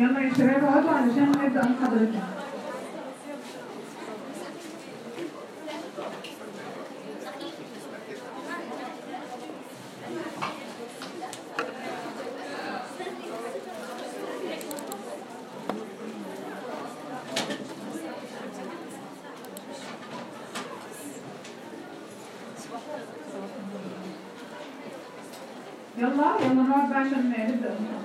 يلا يا شباب اقعدوا علشان نبدأ محاضرتنا يلا يلا نقعد بقى عشان نبدأ المحاضرة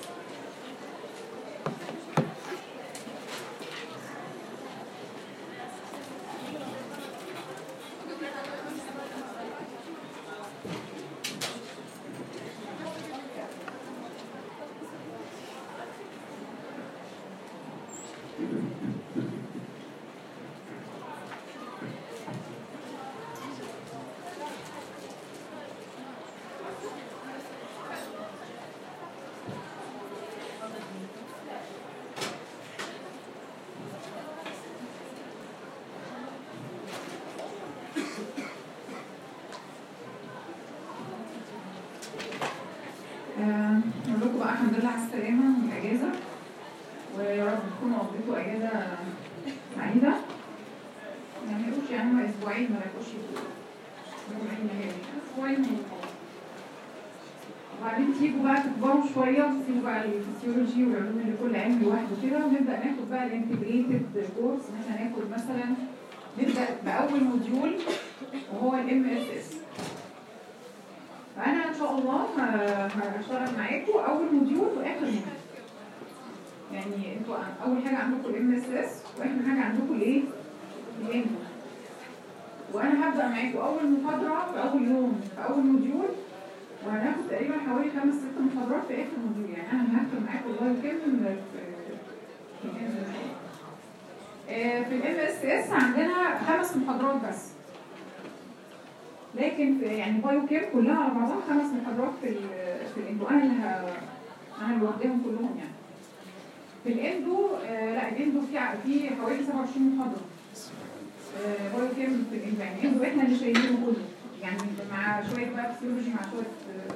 آه، نقول لكم بقى الحمد لله على السلامة من الأجازة ويا رب تكونوا قضيتوا أجازة سعيدة يعني ما يبقوش يعني هما أسبوعين ما يبقوش أسبوعين نهائي أسبوعين وخلاص. وبعدين تيجوا بقى تكبروا شوية وتسيبوا بقى الفسيولوجي والعلوم اللي كل علم لوحده كده ونبدأ ناخد بقى الانتجريتد كورس إن احنا ناخد مثلا نبدأ بأول موديول وهو الام اس اس فانا ان شاء الله ه- هشتغل معاكم اول موديول واخر موديول يعني انتوا اول حاجه عندكم الام اس اس واخر حاجه عندكم الايه الانجو وانا هبدا معاكم اول محاضره في اول يوم في اول موديول وهناخد تقريبا حوالي خمس ست محاضرات في اخر موديول يعني انا هختم معاكم والله كام في في الام اس اس عندنا خمس محاضرات بس لكن في يعني بايو كيم كلها على بعضها خمس محاضرات في ال في الاندو انا اللي ه- انا اللي واخداهم كلهم يعني في الاندو آه لا الاندو في ع- في حوالي 27 محاضره آه بايو كيم في الاندو يعني الاندو احنا اللي شايلينه كله يعني مع شويه بقى فسيولوجي مع شويه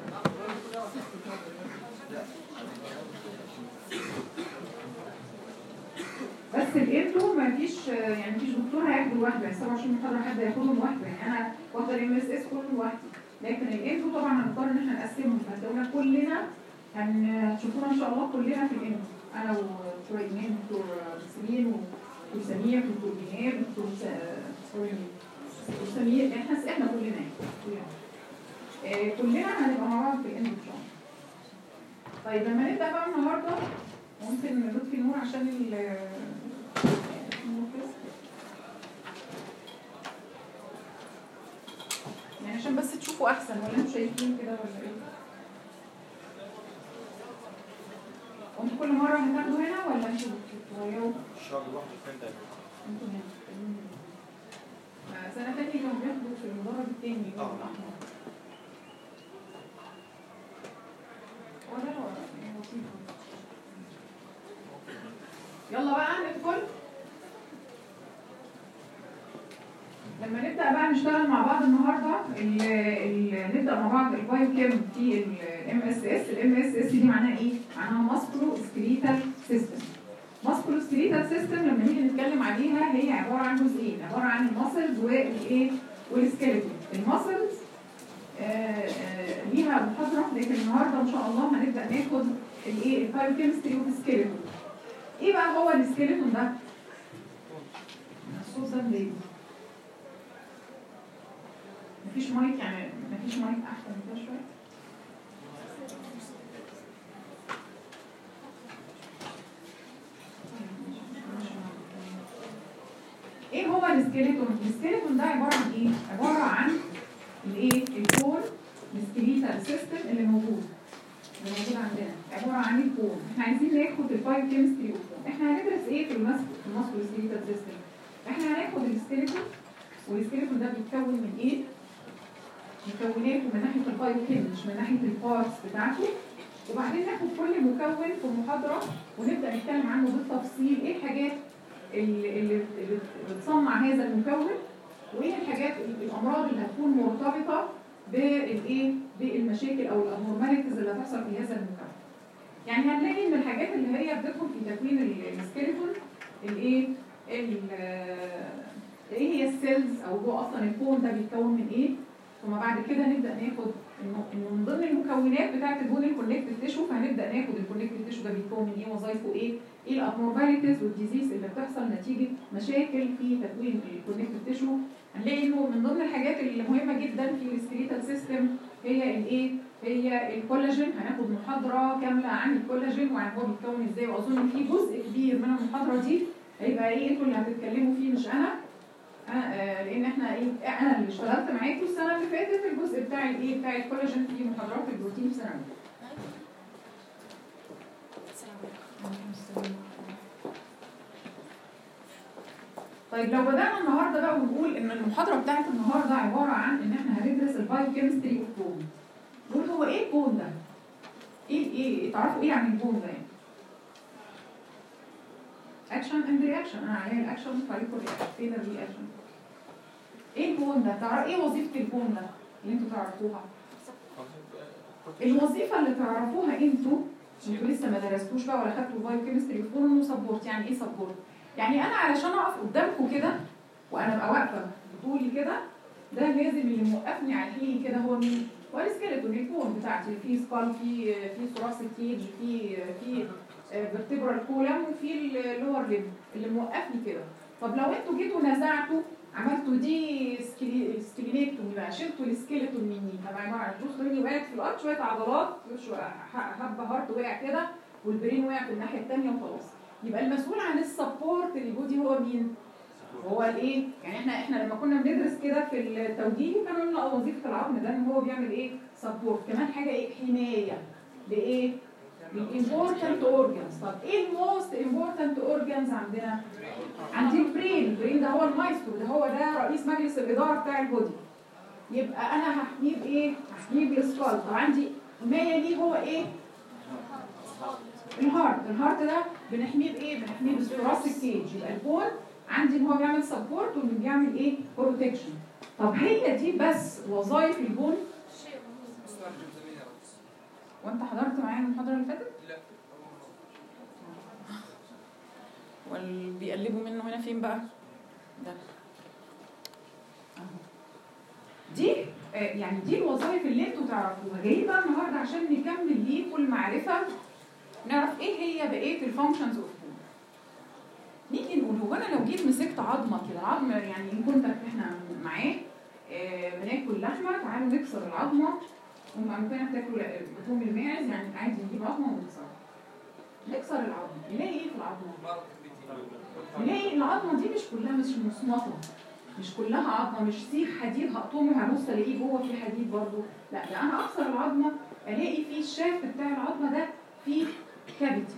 آه، بس الاندو ما فيش يعني مفيش دكتور هياخده لوحده يعني 27 محاضره حد هياخدهم لوحده يعني انا واخده الام اس اس كله لوحدي لكن الاندو طبعا هنضطر ان احنا نقسمهم فهتلاقونا كلنا هن- هتشوفونا ان شاء الله كلنا في الاندو انا ودكتور ايمان دكتور سليم ودكتور سمير دكتور جهاد دكتور س- سوري دكتور سمير يعني احنا احنا كلنا يعني كلنا. آه، كلنا هنبقى مع بعض في الاندو ان شاء الله طيب لما نبدا بقى النهارده ممكن نطفي النور عشان ال الموقف. يعني عشان بس تشوفوا احسن ولا انتوا شايفين كده ولا ايه وانتوا كل مره هتاخدوا هنا ولا انتوا بتغيروا ان شاء الله فين ده انتوا هنا آه، سنه تانية كانوا بياخدوا في المدرج التاني اللي هو آه. الاحمر ولا ولا يعني بسيطة. يلا بقى ندخل لما نبدا بقى نشتغل مع بعض النهارده ال ال نبدا مع بعض البايو كيم في الام اس اس الام اس اس دي معناها ايه معناها ماسكولو سكريتال سيستم ماسكولو سكريتال سيستم لما نيجي نتكلم عليها هي عباره عن جزئين عباره عن الماسلز والايه والسكيلتون الماسلز آه، آه، ليها محاضره لكن النهارده ان شاء الله هنبدا ناخد الايه البايو كيمستري والسكيلتون ايه بقى هو السكيلتون ده الصوت ده مضايقني مفيش مايك يعني مفيش مايك احسن من كده شويه ايه هو السكيلتون السكيلتون ده عباره عن ايه عباره عن الايه الكون السكيليتال سيستم اللي موجود اللي موجود عندنا عباره عن الكون احنا عايزين ناخد الفايو كيمستري والكون احنا هندرس ايه في الماسك في الماسكو سكيليتال سيستم احنا هناخد السكيلتون والسكيلتون ده بيتكون من ايه مكوناته من ناحيه البايوكيم مش من ناحيه البارتس بتاعته وبعدين ناخد كل مكون في محاضره ونبدا نتكلم عنه بالتفصيل ايه الحاجات اللي, اللي اللي بتصنع هذا المكون وايه الحاجات الامراض اللي هتكون مرتبطه بالايه بالمشاكل او الابنورماليتيز اللي هتحصل في هذا المكون يعني هنلاقي ان الحاجات اللي هي بتدخل الايه ال- ايه هي السيلز او هو اصلا الكون ده بيتكون من ايه ثم بعد كده نبدا ناخد انه انه من ضمن المكونات بتاعه البون الكونكتيف تيشو فهنبدا ناخد الكونكتيف تيشو ده بيتكون من ايه وظايفه ايه ايه الابنورماليتيز والديزيز اللي بتحصل نتيجه مشاكل في تكوين الكونكتيف تيشو هنلاقي انه من ضمن الحاجات اللي مهمه جدا في السكريتال سيستم هي الايه هي الكولاجين هناخد محاضره كامله عن الكولاجين وعن هو بيتكون ازاي واظن في جزء كبير من المحاضره دي هيبقى ايه انتوا اللي هتتكلموا فيه مش انا أنا آه، لان احنا ايه انا اللي اشتغلت معاكم السنه اللي فاتت في الجزء بتاع الايه بتاع الكولاجين في محاضرات البروتين في ثانوي طيب لو بدأنا النهارده بقى ونقول ان المحاضرة بتاعت النهارده عبارة عن ان احنا هندرس البايوكيمستري اوف بون. نقول هو ايه البون ده؟ ايه ايه تعرفوا ايه عن البون ده يعني؟ اكشن اند رياكشن انا عليا الاكشن فايكو رياكشن فين الرياكشن؟ ايه البون ده؟ تعرف ايه وظيفة البون ده اللي انتوا تعرفوها؟ الوظيفة اللي تعرفوها انتوا انتوا لسه ما درستوش بقى ولا خدتوا بايوكيمستري اوف بون انه سبورت يعني ايه سبورت؟ يعني انا علشان اقف قدامكم كده وانا ابقى واقفه بطولي كده ده لازم اللي موقفني على حيلي كده هو مين؟ هو السكيلتون الكون بتاعتي في سكال في في ثوراسيك كيج في في فيرتبرال كولم وفي اللور ليب اللي موقفني كده طب لو انتوا جيتوا نزعتوا عملتوا دي سكيلي- سكيلينيكتومي بقى شلتوا السكيلتون مني طب يا جماعه الجوز مني وقعت في الارض شويه عضلات شوية هبه هارت وقع كده والبرين وقع في الناحيه الثانيه وخلاص يبقى المسؤول عن السبورت للبودي هو مين؟ هو الايه؟ يعني احنا احنا لما كنا بندرس كده في التوجيه كانوا قلنا اه وظيفه العظم ده ان هو بيعمل ايه؟ سبورت كمان حاجه ايه؟ حمايه لايه؟ للامبورتنت اورجانز طب ايه الموست امبورتنت اورجانز عندنا؟ عندي البرين البرين ده هو المايسترو ده هو ده رئيس مجلس الاداره بتاع البودي يبقى انا هحميه بايه؟ هحميه بالسكال طب عندي حمايه ليه هو ايه؟ الهارت الهارت ده بنحميه بايه بنحميه بالثوراسيك كيج يبقى البون عندي ان هو بيعمل سبورت واللي بيعمل ايه بروتكشن طب هي دي بس وظائف البون وانت حضرت معايا المحاضره اللي فاتت لا واللي بيقلبوا منه هنا فين بقى ده أهو. دي آه، يعني دي الوظائف اللي انتوا تعرفوها جايين بقى النهارده عشان نكمل ليكم المعرفه نعرف ايه هي بقيه الفانكشنز اوف بون نيجي نقول هو انا لو جيت مسكت عظمه كده العظم يعني ان كنت احنا معاه آه، بناكل لحمه تعالوا نكسر العظمه هم ممكن بتاكلوا لحوم الماعز يعني عادي نجيب عظمه ونكسرها نكسر العظمه نلاقي ايه في العظمه؟ مرض كبير نلاقي العظمه دي مش كلها مش مصمطه مش كلها عظمه مش سيخ حديد هقطمه هبص الاقيه جوه في حديد برضه لا ده انا اكسر العظمه الاقي في الشاف بتاع العظمه ده فيه كافيتي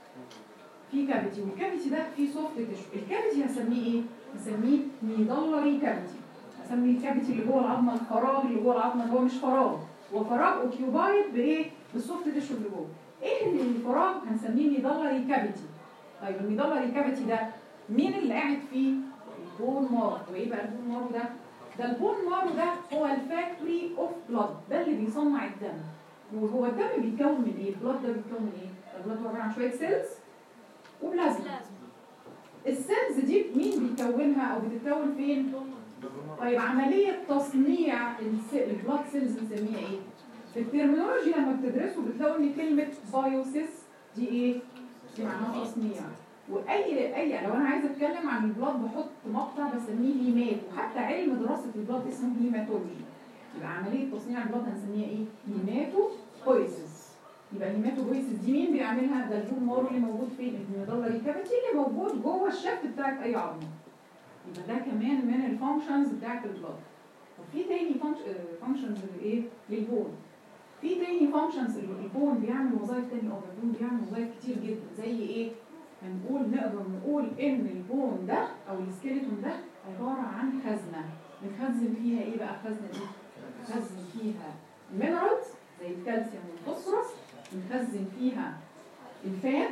في كافيتي والكافيتي ده فيه سوفت تيشو الكافيتي هسميه ايه؟ هسميه ميدلري كافيتي هسمي الكافيتي اللي جوه العظمه الفراغ اللي جوه العظمه اللي هو مش فراغ هو فراغ اوكيوبايد بايه؟ بالسوفت تيشو اللي جوه ايه اللي الفراغ هنسميه ميدلري كافيتي طيب الميدلري كافيتي ده مين اللي قاعد فيه؟ البون مارو وايه بقى البون مارو ده؟ ده البون مارو ده هو الفاكتوري اوف بلاد ده اللي بيصنع الدم وهو الدم بيتكون من ايه؟ البلاد ده بيتكون من ايه؟ البلاد هو عباره عن شويه سيلز وبلازما السيلز دي مين بيكونها او بتتكون فين؟ طيب عملية تصنيع الس- البلاد سيلز نسميها ايه؟ في الترمينولوجي لما بتدرسوا بتلاقوا ان كلمة بايوسيس دي ايه؟ دي معناها تصنيع واي اي لو انا عايزه اتكلم عن البلاد بحط مقطع بسميه هيمات وحتى علم دراسه البلاد اسمه هيماتولوجي يبقى عمليه تصنيع البلاد هنسميها ايه؟ هيماتو بويسيس يبقى الهيماتو بويسيس دي مين بيعملها؟ ده البون مارو اللي موجود فين؟ الميدالري كافيتي اللي موجود جوه الشفت بتاعت اي عظمه يبقى ده كمان من الفانكشنز بتاعت البلاد وفي تاني فانكشنز لايه؟ للبون في تاني فانكشنز البون بيعمل وظائف تانية او البون بيعمل وظائف كتير جدا زي ايه؟ هنقول نقدر نقول ان البون ده او السكيلتون ده عباره عن خزنه بنخزن فيها ايه بقى الخزنه دي؟ بنخزن فيها المينرالز زي الكالسيوم والفوسفورس بنخزن فيها الفات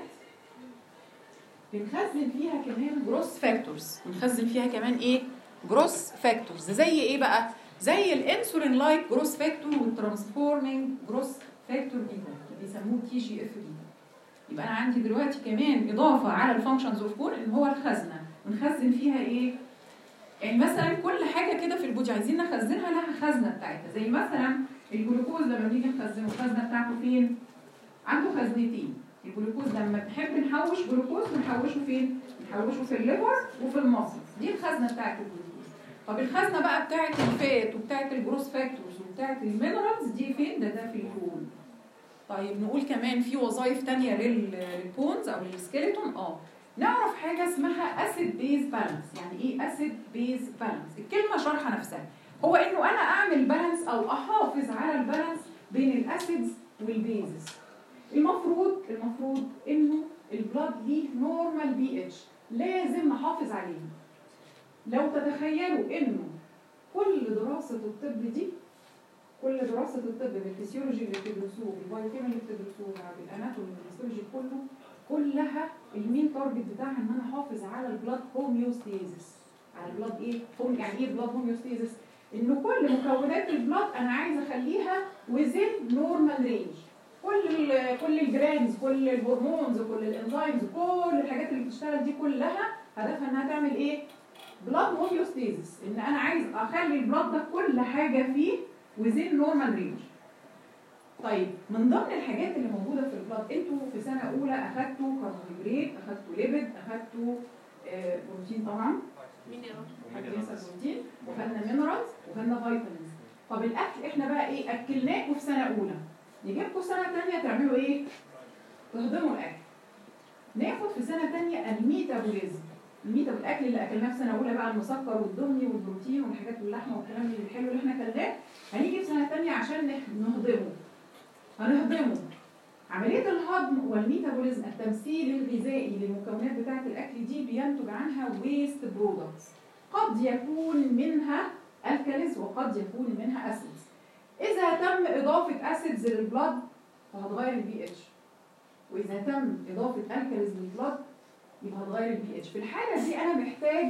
بنخزن فيها كمان جروس فاكتورز بنخزن فيها كمان ايه جروس فاكتورز زي ايه بقى زي الانسولين لايك جروس فاكتور والترانسفورمينج جروس فاكتور بيتا بيسموه تي جي اف بيتا يبقى انا عندي دلوقتي كمان اضافه على الفانكشنز اوف كون ان هو الخزنه بنخزن فيها ايه يعني مثلا كل حاجه كده في البودي عايزين نخزنها لها خزنه بتاعتها زي مثلا الجلوكوز لما بنيجي نخزنه الخزنه بتاعته فين عنده خزنتين الجلوكوز لما بنحب نحوش جلوكوز بنحوشه فين بنحوشه في الليفر وفي المصل دي الخزنه بتاعت الجلوكوز طب الخزنه بقى بتاعت الفات وبتاعت الجروس فاكتورز وبتاعت المينرالز دي فين ده ده في الكون طيب نقول كمان في وظائف تانية لل- للبونز او للسكيلتون اه نعرف حاجه اسمها اسيد بيز بالانس يعني ايه اسيد بيز بالانس الكلمه شرحه نفسها هو انه انا اعمل بالانس او احافظ على البالانس بين الاسيدز والبيزز المفروض المفروض انه البلاد ليه نورمال بي اتش لازم نحافظ عليه لو تتخيلوا انه كل دراسه الطب دي كل دراسه الطب بالفسيولوجي اللي بتدرسوه بالبايوكيمي اللي بتدرسوها بالاناتومي بالهيستولوجي كله كلها المين تارجت بتاعها ان انا احافظ على البلاد هوميوستيزس على البلاد ايه هوم يعني ايه بلاد هوميوستيزس ان كل مكونات البلاد انا عايزه اخليها within normal range كل ال كل الجرانز كل الهرمونز كل الانزيمز كل الحاجات اللي بتشتغل دي كلها هدفها انها تعمل ايه بلاد هوميوستيزس ان انا عايز اخلي البلاد ده كل حاجه فيه within normal range طيب من ضمن الحاجات اللي موجوده في البلاد انتوا في سنه اولى اخدتوا كربوهيدرات اخدتوا ليبيد اخدتوا آه، بروتين طبعا مين يا رب؟ حد ينسى البروتين وخدنا مينرالز وخدنا فيتامينز طب الاكل احنا بقى ايه اكلناكوا في سنه اولى نجيبكوا سنه ثانيه تعملوا ايه تهضموا الاكل ناخد في سنه ثانيه الميتابوليزم الميتا الاكل اللي اكلناه في سنه اولى بقى المسكر والدهني والبروتين والحاجات واللحمه والكلام الحلو اللي احنا اكلناه هنيجي في سنه ثانيه عشان نح- نهضمه هنهضمه عمليه الهضم والميتابوليزم التمثيل الغذائي للمكونات بتاعه الاكل دي بينتج عنها ويست برودكتس قد يكون منها الكاليز وقد يكون منها اسيدز اذا تم اضافه اسيدز للبلد فهتغير البي اتش واذا تم اضافه الكاليز للبلد يبقى هتغير البي اتش في الحاله دي انا محتاج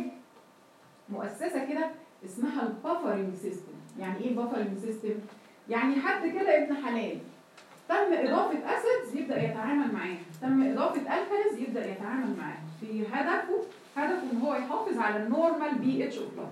مؤسسه كده اسمها البافرنج سيستم يعني ايه البافرنج سيستم يعني حد كده ابن حلال تم اضافه اسيدز يبدا يتعامل معاها تم اضافه الكاليز يبدا يتعامل معاها في هدفه هدفه ان هو يحافظ على النورمال بي اتش اوف بلاد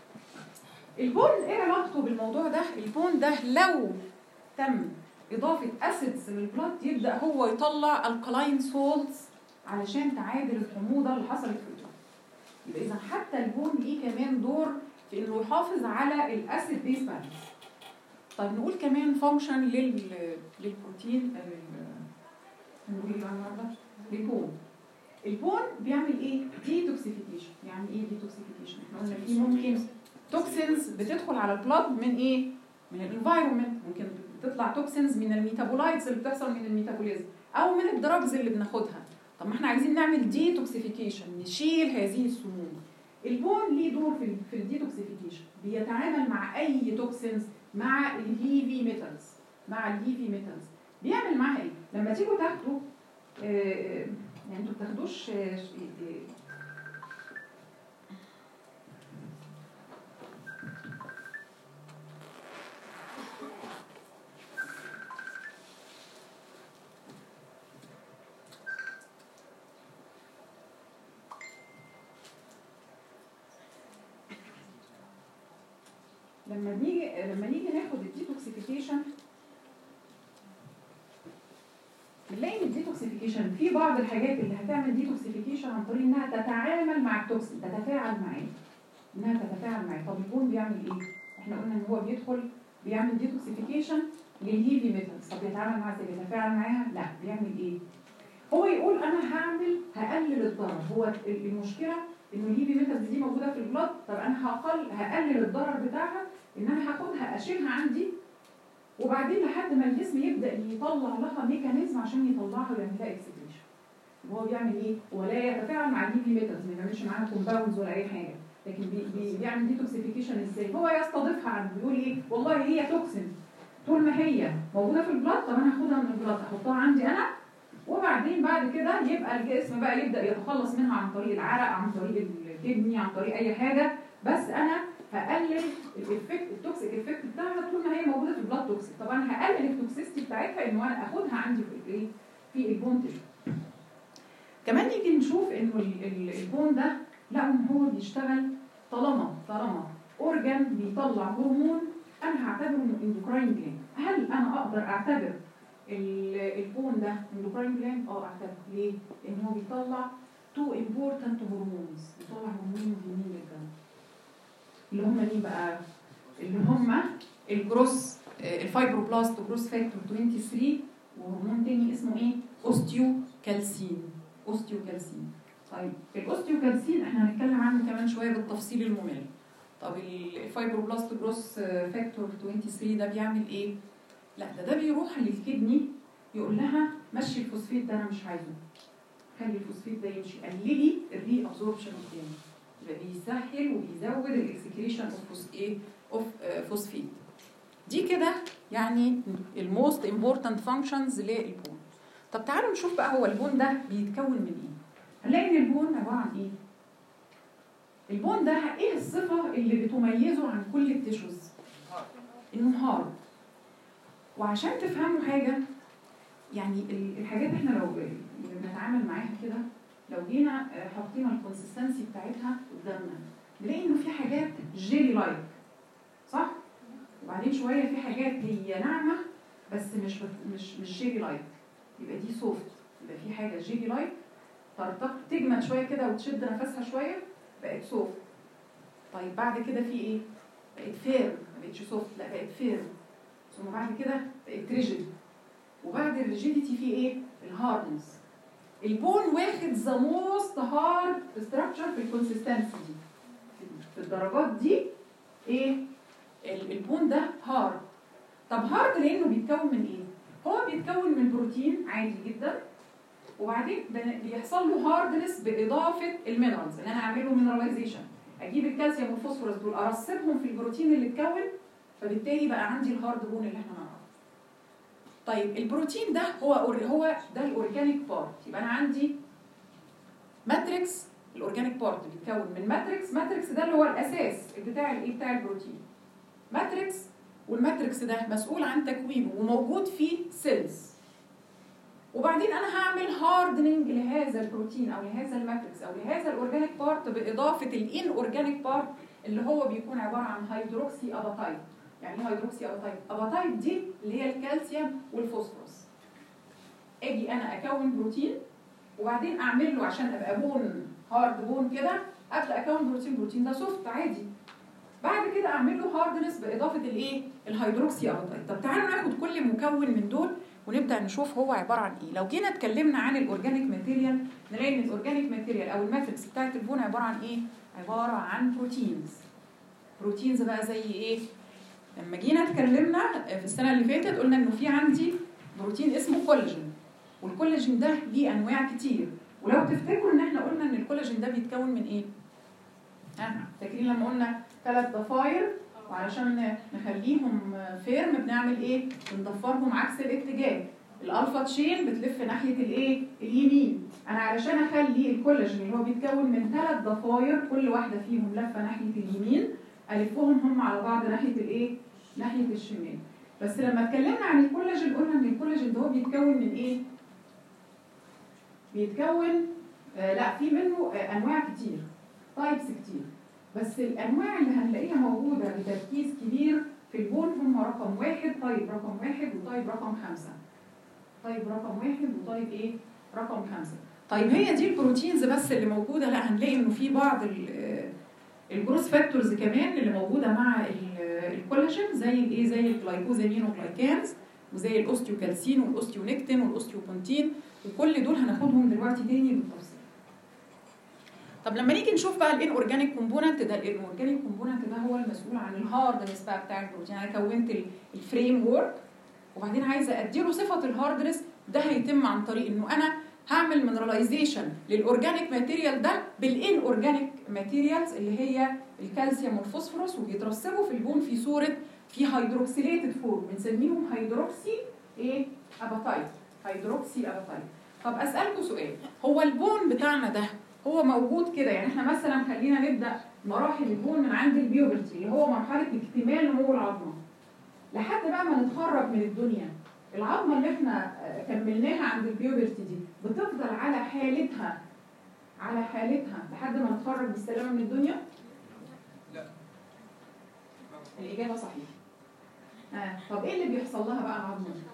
البون ايه علاقته بالموضوع ده البون ده لو تم اضافه اسيدز للبلاد يبدا هو يطلع الكلاين سولتس علشان تعادل الحموضه اللي حصلت في البلاد يبقى اذا حتى البون ليه كمان دور في انه يحافظ على الاسيد بيس بالانس طيب نقول كمان فانكشن لل للبروتين لل- هنقول ايه بقى النهارده للبون البون بيعمل ايه ديتوكسيفيكيشن يعني ايه ديتوكسيفيكيشن احنا قلنا في ممكن توكسينز بتدخل على البلاد من ايه من الانفايرمنت ممكن تطلع توكسينز من الميتابولايتس اللي بتحصل من الميتابوليزم او من الدراجز اللي بناخدها طب ما احنا عايزين نعمل ديتوكسيفيكيشن نشيل هذه السموم البون ليه دور في ال- في الديتوكسيفيكيشن بيتعامل مع اي توكسينز مع الهيفي ميتالز مع الهيفي ميتالز بيعمل معاها ايه لما تيجوا تاخدوا آه، آه، يعني انتوا بتاخدوش آه، ش- آه، لما نيجي لما نيجي ناخد الديتوكسيفيكيشن بنلاقي ان الديتوكسيفيكيشن في بعض الحاجات اللي هتعمل ديتوكسيفيكيشن عن طريق انها تتعامل مع التوكسين تتفاعل معاه انها تتفاعل معاه طب البون بيعمل ايه؟ احنا قلنا ان هو بيدخل بيعمل ديتوكسيفيكيشن للهيفي ميتالز طب بيتعامل معاها ازاي؟ بيتفاعل معاها؟ لا بيعمل ايه؟ هو يقول انا هعمل هقلل الضرر هو ال- المشكله ان الهيفي ميتالز دي موجوده في البلاد طب انا هقل هقلل الضرر بتاعها ان انا هاخدها اشيلها عندي وبعدين لحد ما الجسم يبدا يطلع لها ميكانيزم عشان يطلعها ويعمل لها اكسكريشن هو بيعمل ايه؟ هو لا يتفاعل مع الهيفي ميتالز ما بيعملش معاها كومباوندز ولا اي حاجه لكن بي بي بيعمل ديتوكسيفيكيشن ازاي؟ هو يستضيفها عنده بيقول ايه؟ والله هي توكسين طول ما هي موجوده في البلاد طب انا هاخدها من البلاد احطها عندي انا وبعدين بعد كده يبقى الجسم بقى يبدا يتخلص منها عن طريق العرق عن طريق الكدني عن طريق اي حاجه بس انا هقلل الافكت التوكسيك افكت بتاعها طول ما هي موجوده في البلاد توكسيك طب انا هقلل التوكسيستي بتاعتها انه انا اخدها عندي في الايه في البون تيشو كمان نيجي نشوف انه ال- ال- البون ده لقوا ان هو بيشتغل طالما طالما اورجان بيطلع هرمون انا هعتبره انه اندوكراين جلاند هل انا اقدر اعتبر ال- البون ده اندوكراين جلاند اه اعتبر ليه لان هو بيطلع تو امبورتنت هرمونز بيطلع هرمونين مهمين جدا اللي هم مين بقى اللي هم الجروس آه، الفايبروبلاست جروس فاكتور 23 وهرمون تاني اسمه ايه اوستيو كالسين اوستيو كالسين طيب الاوستيو كالسين احنا هنتكلم عنه كمان شويه بالتفصيل الممل طب ال- الفايبروبلاست جروس آه، فاكتور 23 ده بيعمل ايه لا ده ده بيروح للكدني يقول لها مشي الفوسفيت ده انا مش عايزه خلي الفوسفيت ده يمشي قللي الري ابزوربشن قدامي يبقى بيسهل وبيزود الاكسكريشن اوف فوس ايه اوف فوسفيت دي كده يعني الموست امبورتنت فانكشنز للبون طب تعالوا نشوف بقى هو البون ده بيتكون من ايه هنلاقي ان البون عباره عن ايه البون ده ايه الصفه اللي بتميزه عن كل التيشوز انه هارد وعشان تفهموا حاجه يعني ال- الحاجات احنا لو اللي بنتعامل معاها كده لو جينا آه، حطينا الكونسستنسي بتاعتها قدامنا نلاقي انه في حاجات جيلي لايك صح وبعدين شويه في حاجات هي ناعمه بس مش بت- مش مش جيلي لايك يبقى دي سوفت يبقى في حاجه جيلي لايك ترتق تجمد شويه كده وتشد نفسها شويه بقت سوفت طيب بعد كده في ايه بقت فيرم ما بقتش سوفت لا بقت فيرم ثم بعد كده بقت ريجيد وبعد الريجيديتي في ايه الهاردنس البون واخد ذا موست هارد ستراكشر في الكونسستنسي دي في الدرجات دي ايه ال- البون ده هارد طب هارد لانه بيتكون من ايه هو بيتكون من بروتين عادي جدا وبعدين بن- بيحصل له هاردنس باضافه المينرالز ان انا اعمله مينراليزيشن اجيب الكالسيوم والفوسفورس دول ارسبهم في البروتين اللي اتكون فبالتالي بقى عندي الهارد بون اللي احنا نعرفه طيب البروتين ده هو هو ده الاورجانيك بارت يبقى انا عندي ماتريكس الاورجانيك بارت بيتكون من ماتريكس ماتريكس ده اللي هو الاساس بتاع الايه بتاع البروتين ماتريكس والماتريكس ده مسؤول عن تكوينه وموجود فيه سيلز وبعدين انا هعمل هاردنينج لهذا البروتين او لهذا الماتريكس او لهذا الاورجانيك بارت باضافه الان اورجانيك بارت اللي هو بيكون عباره عن هيدروكسي اباتايت يعني ايه هيدروكسي اباتايت اباتايت دي اللي هي الكالسيوم والفوسفورس اجي انا اكون بروتين وبعدين اعمل له عشان ابقى بون هارد بون كده ابدا اكون بروتين بروتين ده سوفت عادي بعد كده اعمل له هاردنس باضافه الايه الهيدروكسي اباتايت طب تعالوا ناخد كل مكون من دول ونبدا نشوف هو عباره عن ايه لو جينا اتكلمنا عن الاورجانيك ماتيريال نلاقي ان الاورجانيك ماتيريال او الماتريكس بتاعت البون عباره عن ايه عباره عن بروتينز بروتينز بقى زي ايه لما جينا اتكلمنا في السنه اللي فاتت قلنا انه في عندي بروتين اسمه كولاجين والكولاجين ده ليه انواع كتير ولو تفتكروا ان احنا قلنا ان الكولاجين ده بيتكون من ايه ها فاكرين لما قلنا ثلاث ضفاير وعلشان نخليهم فيرم بنعمل ايه بنضفرهم عكس الاتجاه الالفا تشين بتلف ناحيه الايه اليمين انا علشان اخلي الكولاجين اللي هو بيتكون من ثلاث ضفاير كل واحده فيهم لفه ناحيه اليمين الفهم هم على بعض ناحيه الايه ناحيه الشمال بس لما اتكلمنا عن الكولاجين قلنا ان الكولاجين ده هو بيتكون من ايه بيتكون آه لا في منه آه انواع كتير تايبس كتير بس الانواع اللي هنلاقيها موجوده بتركيز كبير في البون هم رقم واحد طيب رقم واحد وطيب رقم خمسه طيب رقم واحد وطيب ايه رقم خمسه طيب هي دي البروتينز بس اللي موجوده لا هنلاقي انه في بعض ال- الجروس فاكتورز كمان اللي موجوده مع ال- الكولاجين زي الايه زي الجلايكوزامينوجلايكانز وزي الاوستيوكالسين والاوستيونكتين والاوستيوبونتين وكل دول هناخدهم دلوقتي تاني بالتفصيل طب لما نيجي نشوف بقى الان اورجانيك كومبوننت ده الان اورجانيك كومبوننت ده هو المسؤول عن الهاردنس بقى بتاع البروتين انا كونت الفريم ورك وبعدين عايزه اديله صفه الهاردنس ده هيتم عن طريق انه انا هعمل مينراليزيشن للاورجانيك ماتيريال ده بالان اورجانيك ماتيريالز اللي هي الكالسيوم والفوسفورس وبيترسبوا في البون في صوره في هيدروكسيليتد فورم بنسميهم هيدروكسي ايه اباتايت هيدروكسي اباتايت طب اسالكم سؤال هو البون بتاعنا ده هو موجود كده يعني احنا مثلا خلينا نبدا مراحل البون من عند البيوبرتي اللي هو مرحله اكتمال نمو العظمه لحد بقى ما نتخرج من الدنيا العظمه اللي احنا آه، كملناها عند البيوبرتي دي بتفضل على حالتها على حالتها لحد ما نتخرج بالسلامه من الدنيا لا. الاجابه صحيحه آه. طب ايه اللي بيحصل لها بقى العظمه دي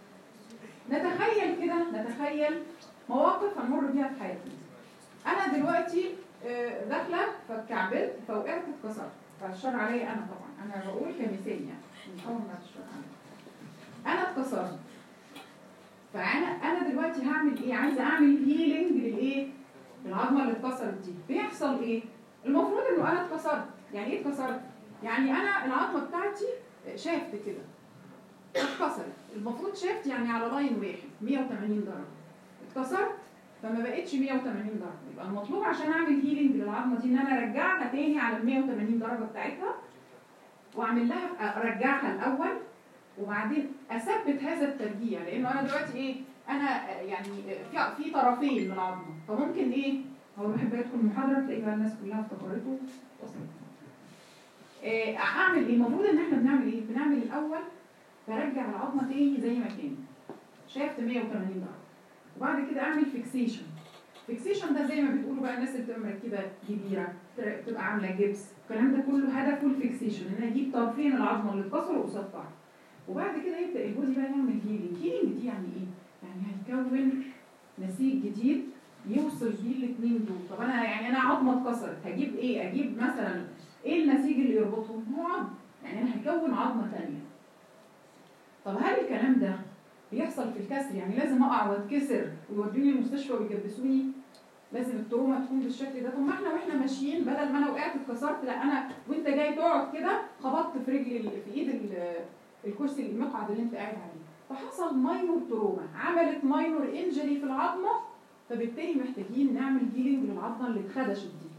نتخيل كده نتخيل مواقف هنمر بيها في حياتنا انا دلوقتي آه، داخله فاتكعبلت فوقعت اتكسرت فالشر عليا انا طبعا انا بقول كمثال يعني مش اول ما الشر عليا انا اتكسرت فانا انا دلوقتي هعمل ايه عايزه اعمل هيلينج للايه العظمه اللي اتكسرت دي بيحصل ايه المفروض انه انا اتكسرت يعني ايه اتكسرت يعني انا العظمه بتاعتي شافت كده اتكسرت المفروض شافت يعني على لاين واحد 180 درجه اتكسرت فما بقتش 180 درجه يبقى المطلوب عشان اعمل هيلينج للعظمه دي ان انا ارجعها تاني على ال 180 درجه بتاعتها واعمل لها ارجعها الاول وبعدين اثبت هذا الترجيع لانه انا دلوقتي ايه انا يعني في في طرفين من العظمه فممكن ايه هو بحب ادخل المحاضره تلاقي بقى الناس كلها افتكرته وصلت إيه اعمل ايه المفروض ان احنا بنعمل ايه بنعمل الاول برجع العظمه تاني زي ما كانت شافت 180 درجه وبعد كده اعمل فيكسيشن فيكسيشن ده زي ما بتقولوا بقى الناس اللي بتبقى مركبه كبيره بتبقى عامله جبس الكلام ده كله هدفه الفيكسيشن ان انا اجيب طرفين العظمه اللي اتكسروا قصاد بعض وبعد كده يبدا البودي بقى يعمل هيلينج هيلينج دي يعني ايه يعني هيكون نسيج جديد يوصل بيه الاثنين دول طب انا يعني انا عظمه اتكسرت هجيب ايه اجيب مثلا ايه النسيج اللي يربطهم هو عظم يعني انا هكون عظمه ثانيه طب هل الكلام ده بيحصل في الكسر يعني لازم اقع واتكسر ويودوني المستشفى ويجبسوني لازم التروما تكون بالشكل ده طب ما احنا واحنا ماشيين بدل ما انا وقعت اتكسرت لا انا وانت جاي تقعد كده خبطت في رجلي ال- في ايد ال- الكرسي المقعد اللي انت قاعد عليه فحصل ماينور تروما عملت ماينور انجري في العظمه فبالتالي محتاجين نعمل هيلينج للعظمه اللي اتخدشت دي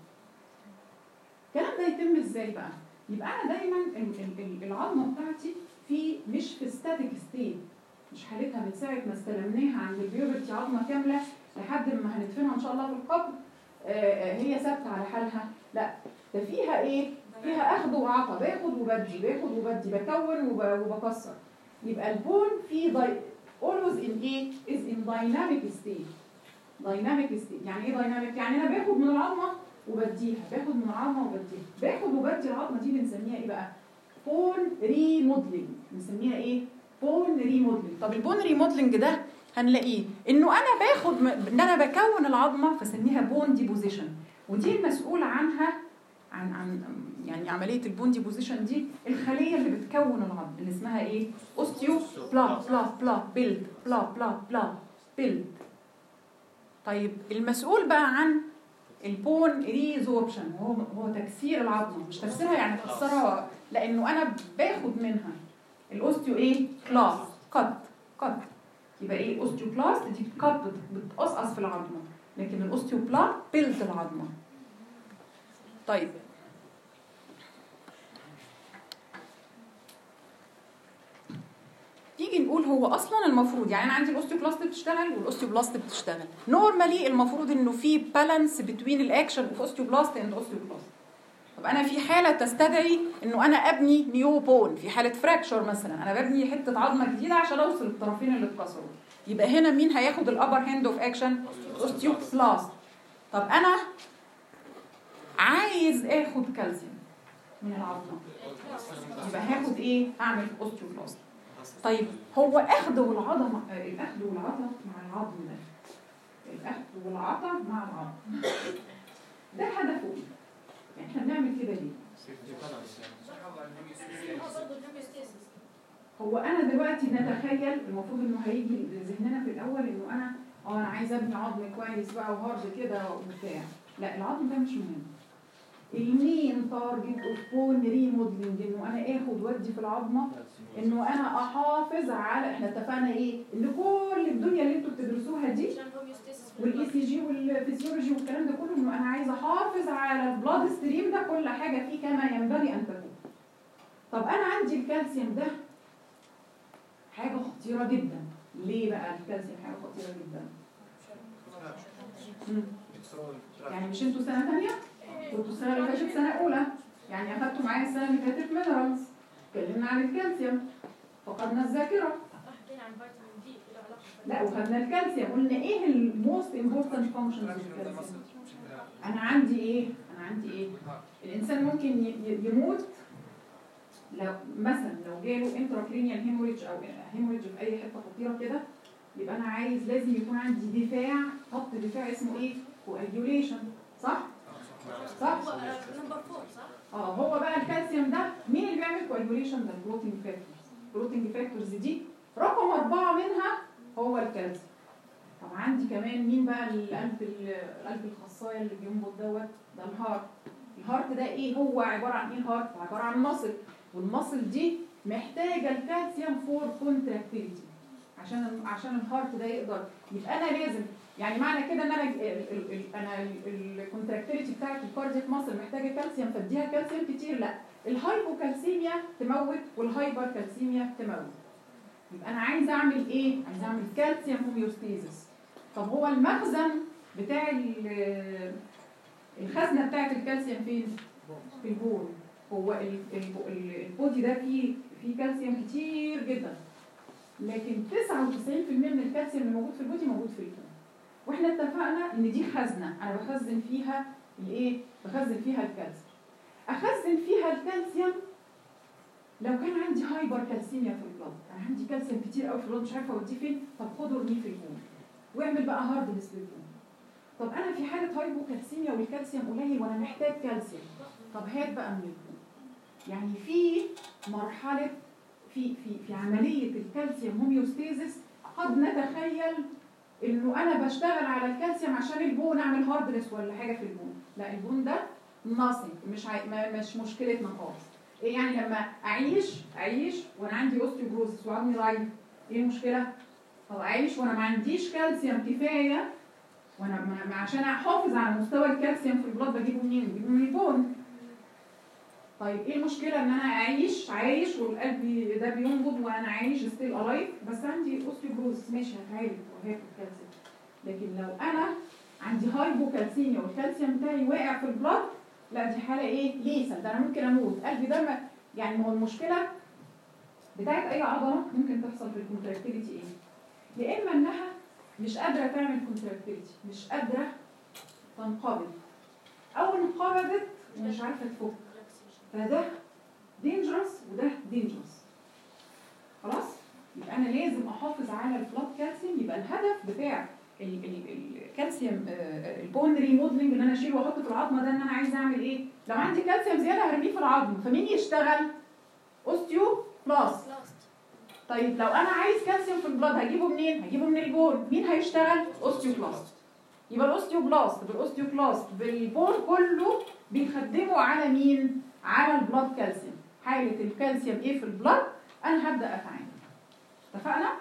الكلام ده يتم ازاي بقى يبقى انا دايما ال- ال- ال- العظمه بتاعتي في مش في ستاتيك ستيت مش حالتها من ساعه ما استلمناها عند البيوبرتي عظمه كامله لحد ما هندفنها ان شاء الله في القبر آه، آه، هي ثابته على حالها لا ده فيها ايه فيها اخذ وعطا باخد وبدي باخد وبدي بكون وب- وبكسر يبقى البون في داي always in ايه is in dynamic state dynamic state يعني ايه dynamic يعني انا باخد من العظمه وبديها باخد من العظمه وبديها باخد وبدي العظمه دي بنسميها ايه بقى بون ريموديلنج بنسميها ايه بون ريموديلنج طب البون ريموديلنج ده هنلاقيه انه انا باخد م... ان انا بكون العظمه فسميها بون ديبوزيشن ودي المسؤول عنها عن عن يعني عمليه البون ديبوزيشن دي الخليه اللي بتكون العظم اللي اسمها ايه اوستيو بلا بلا بلا بيلد بلا بلا بلا بيلد طيب المسؤول بقى عن البون ريزوربشن وهو هو تكسير العظمه مش تكسيرها يعني تكسرها لانه انا باخد منها الاوستيو ايه كلاس قط قط يبقى ايه الاوستيو كلاس دي قط بتقصقص في العظمه لكن الاوستيو بلا بيلد العظمه طيب تيجي نقول هو اصلا المفروض يعني انا عندي الاوستيوبلاست بتشتغل والاوستيوبلاست بتشتغل نورمالي المفروض انه في بالانس بتوين الاكشن اوف اوستيوبلاست اند اوستيوبلاست طب انا في حاله تستدعي انه انا ابني نيو بون في حاله فراكشر مثلا انا ببني حته عظمه جديده عشان اوصل الطرفين اللي اتكسروا يبقى هنا مين هياخد الابر هاند اوف اكشن اوستيوبلاست طب انا عايز اخد كالسيوم من العظمه يبقى هاخد ايه هعمل اوستيوبلاست طيب هو اخذ والعظمه آه، الاخذ والعطا مع العظم ده الاخذ والعطا مع العظم ده هدفه ايه؟ يعني احنا بنعمل كده ليه؟ هو انا دلوقتي نتخيل المفروض انه هيجي لذهننا في الاول انه انا اه انا عايز ابني عظم كويس بقى وهارد كده وبتاع لا العظم ده مش مهم المين تارجت اوف بون ريموديلنج انه انا اخد ودي في العظمه انه انا احافظ على احنا اتفقنا ايه ان كل الدنيا اللي انتوا بتدرسوها دي والاي سي جي والفسيولوجي والكلام ده كله انه انا عايزه احافظ على البلاد ستريم ده كل حاجه فيه كما ينبغي ان تكون طب انا عندي الكالسيوم ده حاجه خطيره جدا ليه بقى الكالسيوم حاجه خطيره جدا مم. يعني مش انتوا سنه ثانيه كنتوا السنه اللي فاتت سنه اولى يعني اخدتوا معايا السنه اللي فاتت مينرالز اتكلمنا عن الكالسيوم فقدنا الذاكره عن فيتامين دي له علاقه لا وخدنا الكالسيوم قلنا ايه الموست امبورتنت فانكشنز الكالسيوم انا عندي ايه انا عندي ايه الانسان ممكن ي- ي- يموت لو مثلا لو جاله انتراكرينيال هيموريدج او هيموريدج في اي حته خطيره كده يبقى انا عايز لازم يكون عندي دفاع خط دفاع اسمه ايه كواجيوليشن صح صح هو نمبر فور صح؟ اه هو بقى الكالسيوم ده مين اللي بيعمل كواجيوليشن ده البروتين فاكتورز البروتين فاكتورز دي رقم أربعة منها هو الكالسيوم طب عندي كمان مين بقى القلب القلب الخصايه اللي بينبض دوت ده الهارت الهارت ده ايه هو عباره عن ايه الهارت عباره عن مصل والمصل دي محتاجه الكالسيوم فور كونتراكتيليتي عشان عشان الهارت ده يقدر يبقى انا لازم يعني معنى كده ان انا ال- ال- ال- انا الكونتراكتيليتي بتاعت الكاردياك ماسل محتاجه كالسيوم فاديها كالسيوم كتير لا الهايبوكالسيميا تموت والهايبر كالسيميا تموت يبقى انا عايزه اعمل ايه عايزه اعمل كالسيوم هوميوستيزس طب هو المخزن بتاع ال- الخزنه بتاعت الكالسيوم فين في البول هو ال- ال- ال- البودي ده فيه فيه كالسيوم كتير جدا لكن 99% من الكالسيوم اللي موجود في البودي موجود في البول واحنا اتفقنا ان دي خزنه انا بخزن فيها الايه بخزن فيها الكالسيوم اخزن فيها الكالسيوم لو كان عندي هايبر كالسيميا في البلد انا عندي كالسيوم كتير قوي في البلد مش عارفه اوديه فين طب خده ارميه في البول واعمل بقى هاردنس للبول طب انا في حاله هايبوكالسيميا والكالسيوم قليل وانا محتاج كالسيوم طب هات بقى من البول يعني في مرحله في في في عمليه الكالسيوم هوميوستيزس قد نتخيل انه انا بشتغل على الكالسيوم عشان البون اعمل هاردنس ولا حاجه في البون لا البون ده nothing مش عاي... ما مش مشكلتنا خالص إيه يعني لما اعيش اعيش وانا عندي اوستيوبروزس وعظمي ضعيف ايه المشكله طب اعيش وانا ما عنديش كالسيوم كفايه وانا ما ما- عشان احافظ على مستوى الكالسيوم في البلاد بجيبه منين بجيبه من البون طيب ايه المشكله ان انا اعيش عايش والقلب ده بينبض وانا عايش ستيل الايف بس عندي اوستيوبروزس ماشي هتعالج وهاكل كالسيوم لكن لو انا عندي هايبوكالسيميا والكالسيوم بتاعي واقع في البلاد لا دي حاله ايه ليسل ده انا ممكن اموت قلبي ده ما يعني ما هو المشكله بتاعت اي عضله ممكن تحصل في الكونتراكتيليتي ايه يا اما انها مش قادره تعمل كونتراكتيليتي مش قادره تنقبض او انقبضت ومش عارفه تفك فده دينجرس وده دينجرس خلاص يبقى انا لازم احافظ على البلاد كالسيوم يبقى الهدف بتاع ال- ال- الكالسيوم آه، البون ريموديلنج ان انا اشيله واحطه في العظمه ده ان انا عايزه اعمل ايه لو عندي كالسيوم زياده هرميه في العظم فمين يشتغل اوستيو بلاست لاست طيب لو انا عايز كالسيوم في البلاد هجيبه منين هجيبه من البون مين هيشتغل اوستيوبلاست يبقى الاوستيوبلاست بالاوستيوكلاست بالبون كله بيخدموا على مين على البلاد كالسيوم حاله الكالسيوم ايه في البلاد انا هبدا اتعامل اتفقنا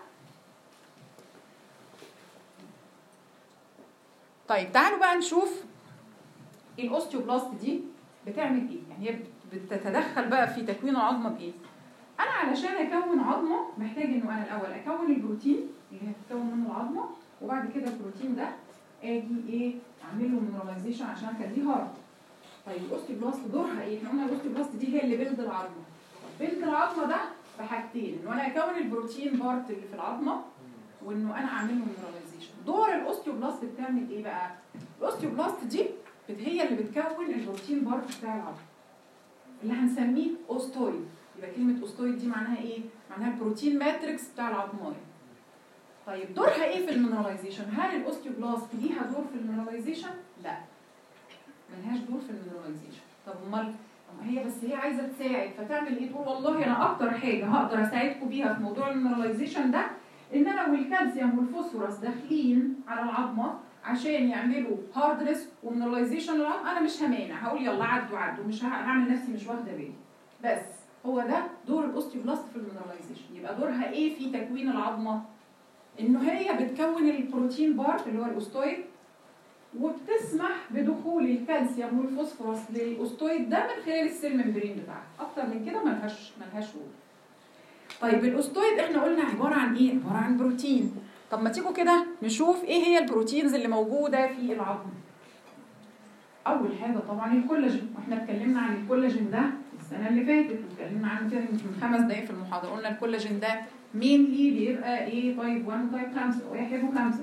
طيب تعالوا بقى نشوف الاوستيوبلاست دي بتعمل ايه يعني هي بتتدخل بقى في تكوين العظمه بايه انا علشان اكون عظمه محتاج انه انا الاول اكون البروتين اللي هتتكون منه العظمه وبعد كده البروتين ده اجي ايه اعمل له مينراليزيشن عشان اخليه هارد طيب الاوستيوبلاست دورها ايه احنا قلنا الاوستيوبلاست دي هي اللي بيلد العظمه بيلد العظمه ده بحاجتين انه انا اكون البروتين بارت اللي في العظمه وانه انا اعمل له مينراليزيشن دور الاوستيوبلاست بتعمل ايه بقى الاوستيوبلاست دي بت- هي اللي بتكون البروتين بارت بتاع العظمه اللي هنسميه اوستويد يبقى كلمه اوستويد دي معناها ايه معناها البروتين ماتريكس بتاع العظمايه طيب دورها ايه في المينراليزيشن هل الاوستيوبلاست ليها دور في المينراليزيشن لا ملهاش دور في المينراليزيشن طب امال طب ما هي بس هي عايزه تساعد فتعمل ايه تقول والله انا اكتر حاجه هقدر اساعدكم بيها في موضوع المينراليزيشن ده ان انا والكالسيوم والفوسفورس داخلين على العظمه عشان يعملوا هاردنس ومينراليزيشن للعظم انا مش همانع هقول يلا عدوا عدوا مش ه- هعمل نفسي مش واخده بالي بس هو ده دور الاوستيوبلاست في المينراليزيشن يبقى دورها ايه في تكوين العظمه انه هي بتكون البروتين بارت اللي هو الاوستويد وبتسمح بدخول الكالسيوم والفوسفورس للاوستويد ده من خلال السيل ممبرين بتاعها اكتر من كده ملهاش ملهاش رول طيب الاوستويد احنا قلنا عباره عن ايه عباره عن بروتين طب ما تيجوا كده نشوف ايه هي البروتينز اللي موجوده في العظم اول حاجه طبعا الكولاجين واحنا اتكلمنا عن الكولاجين ده السنه اللي فاتت واتكلمنا عنه كده من خمس دقايق في المحاضره قلنا الكولاجين ده مينلي بيبقى ايه تايب 1 وتايب 5 واحد وخمسة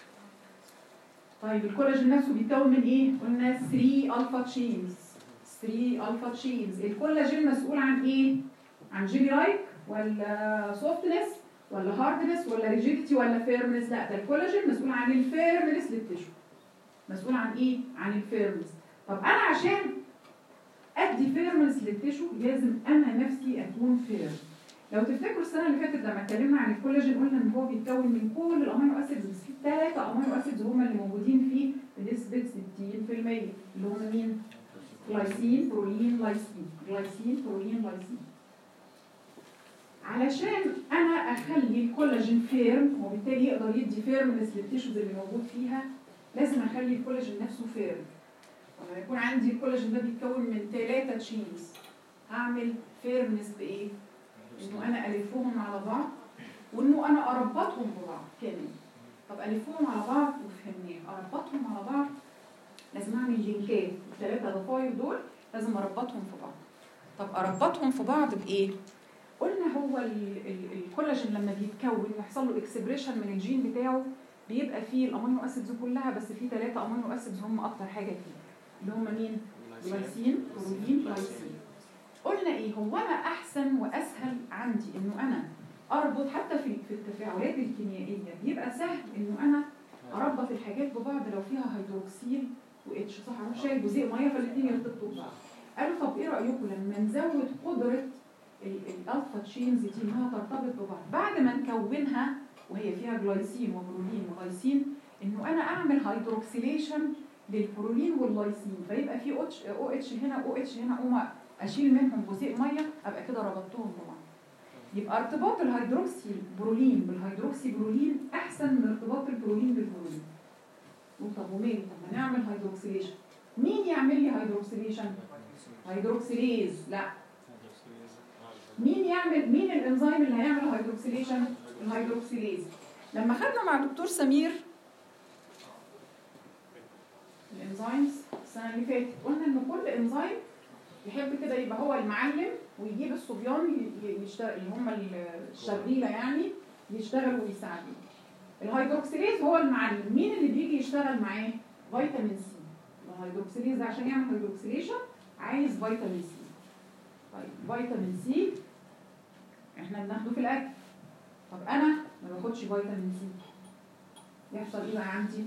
طيب الكولاجين نفسه بيتكون من ايه؟ قلنا 3 الفا تشينز 3 الفا تشينز الكولاجين مسؤول عن ايه؟ عن جيلي لايك ولا سوفتنس ولا هاردنس ولا ريجيديتي ولا فيرمنس لا ده الكولاجين مسؤول عن الفيرمنس للتشو مسؤول عن ايه؟ عن الفيرمنس طب انا عشان ادي فيرمنس للتشو لازم انا نفسي اكون فيرم لو تفتكروا السنه اللي فاتت لما اتكلمنا عن الكولاجين قلنا ان هو بيتكون من كل الامينو اسيدز بس في ثلاثه امينو اسيدز هم اللي موجودين فيه بنسبه 60% اللي هم مين؟ جلايسين برولين لايسين جلايسين برولين لايسين علشان انا اخلي الكولاجين فيرم وبالتالي يقدر يدي فيرمنس للتيشوز اللي موجود فيها لازم اخلي الكولاجين نفسه فيرم لما يكون عندي الكولاجين ده بيتكون من ثلاثه تشينز هعمل فيرمنس بايه؟ انه انا الفهم على بعض وانه انا اربطهم ببعض كمان طب الفهم على بعض وفهمناه اربطهم على بعض لازم اعمل لينكات الثلاثه ضفاير دول لازم اربطهم في بعض طب اربطهم في بعض بايه قلنا هو ال- ال- الكولاجين لما بيتكون يحصل له اكسبريشن من الجين بتاعه بيبقى فيه الامينو اسيدز كلها بس فيه ثلاثه امينو اسيدز هم اكتر حاجه فيه اللي هم مين جلايسين بروتين لايسين قلنا ايه هو انا احسن واسهل عندي انه انا اربط حتى في في التفاعلات الكيميائيه بيبقى سهل انه انا اربط الحاجات ببعض لو فيها هيدروكسيل واتش صح اروح شايل جزيء ميه فالاثنين يرتبطوا ببعض قالوا طب ايه رايكم لما نزود قدره ال- الالفا تشينز دي انها ترتبط ببعض بعد ما نكونها وهي فيها جلايسين وبرولين ولايسين انه انا اعمل هيدروكسيليشن للبرولين واللايسين فيبقى في او اتش هنا او اتش هنا اقوم اشيل منهم جزيء ميه ابقى كده ربطتهم ببعض يبقى ارتباط الهيدروكسي برولين بالهيدروكسي برولين احسن من ارتباط البرولين بالبرولين طب وماله طب ما نعمل هيدروكسيليشن مين يعمل لي هيدروكسيليشن هيدروكسيليز لا مين يعمل مين الانزيم اللي هيعمل هيدروكسيليشن الهيدروكسيليز لما خدنا مع دكتور سمير الانزيمز السنه اللي فاتت قلنا ان كل انزيم يحب كده يبقى هو المعلم ويجيب الصبيان ي- ي- يشتغل اللي هم الشغيله يعني يشتغلوا ويساعدوه الهيدروكسيليز هو المعلم مين اللي بيجي يشتغل معاه فيتامين سي الهيدروكسيليز ده عشان يعمل هيدروكسيليشن عايز فيتامين سي طيب فيتامين سي احنا بناخده في الاكل طب انا ما باخدش فيتامين سي يحصل ايه بقى عندي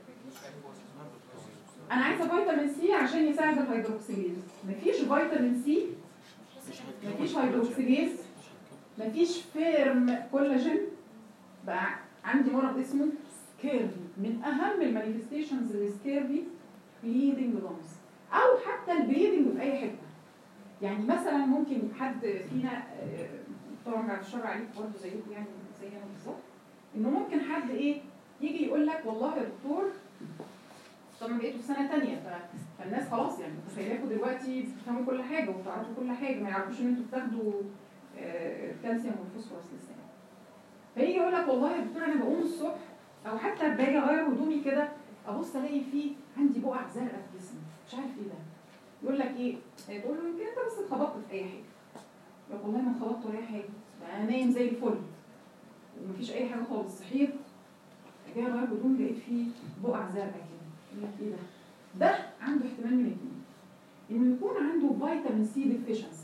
انا عايزه فيتامين سي عشان يساعد الهيدروكسيليز مفيش فيتامين سي مفيش هيدروكسيليز مفيش فيرم كولاجين بقى عندي مرض اسمه سكيرفي من اهم المانيفستيشنز للسكيرفي بليدنج لونز او حتى البليدنج في اي حته يعني مثلا ممكن حد فينا آه، طبعا بعد الشر عليك برضه زيكم يعني زينا بالظبط انه ممكن حد ايه يجي يقول لك والله يا دكتور طبعا بقيتوا في سنه ثانيه فالناس خلاص يعني متخيلاكوا دلوقتي بتفهموا كل حاجه وبتعرفوا كل حاجه ما يعرفوش ان انتوا بتاخدوا آه، الكالسيوم والفوسفورس للسنه فيجي يقول لك والله يا دكتور انا بقوم الصبح او حتى باجي اغير هدومي كده ابص الاقي فيه عندي بقع زرقاء في جسمي مش عارف ايه ده يقول لك ايه تقول له يمكن انت بس اتخبطت في اي حاجه يقول لك والله ما اتخبطت ولا اي حاجه ده انا نايم زي الفل ومفيش اي حاجه خالص صحيت جاي اغير هدومي لقيت فيه بقع زرقاء كده يقول لك ايه ده ده عنده احتمال من اتنين انه يكون عنده فيتامين سي ديفيشنسي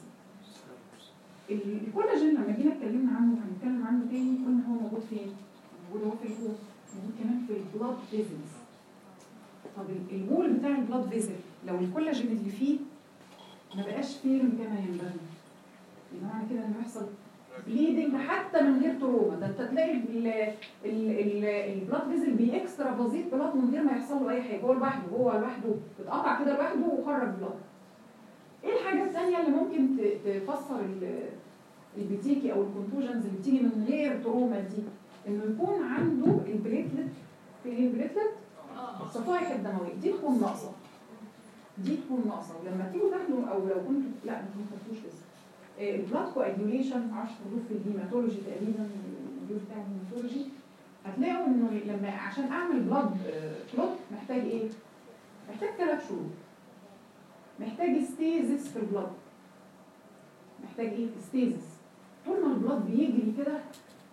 الكولاجين لما جينا اتكلمنا عنه وهنتكلم عنه تاني قلنا هو موجود فين؟ موجود هو في الجول موجود كمان في البلاد فيزلز طب ال- الوول بتاع البلاد فيزل لو الكولاجين اللي فيه ما بقاش فيرم كما ينبغي يبقى معنى كده انه يحصل بليدنج حتى من غير تروما ده انت تلاقي ال- ال- ال- البلاد فيزل بيكسترا فازيت بلاد من غير ما يحصل له اي حاجه هو لوحده هو لوحده اتقطع كده لوحده وخرج بلاد ايه الحاجه الثانيه اللي ممكن ت- تفسر ال- البيتيكي او الكونتوجنز اللي بتيجي من غير تروما دي انه يكون عنده البليتلت في ايه البليتلت الصفائح الدمويه دي تكون ناقصه دي تكون ناقصه ولما تيجوا تاخدوا او لو كنتوا لا انتوا ما خدتوش لسه البلاد كواجيوليشن 10 حروف في الهيماتولوجي تقريبا الفيديو بتاع الهيماتولوجي هتلاقوا انه لما عشان اعمل بلاد كلوت محتاج ايه؟ محتاج ثلاث شهور محتاج ستيزس في البلاد محتاج ايه؟ ستيزس طول ما البلاد بيجري كده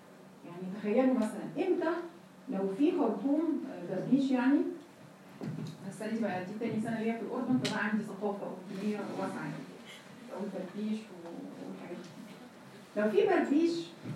يعني تخيلوا مثلا امتى لو في خرطوم آه، بربيش يعني السنه دي بقى دي تاني سنه ليا في الاردن فبقى عندي ثقافه اردنيه واسعه يعني او البربيش و- والحاجات دي لو في بربيش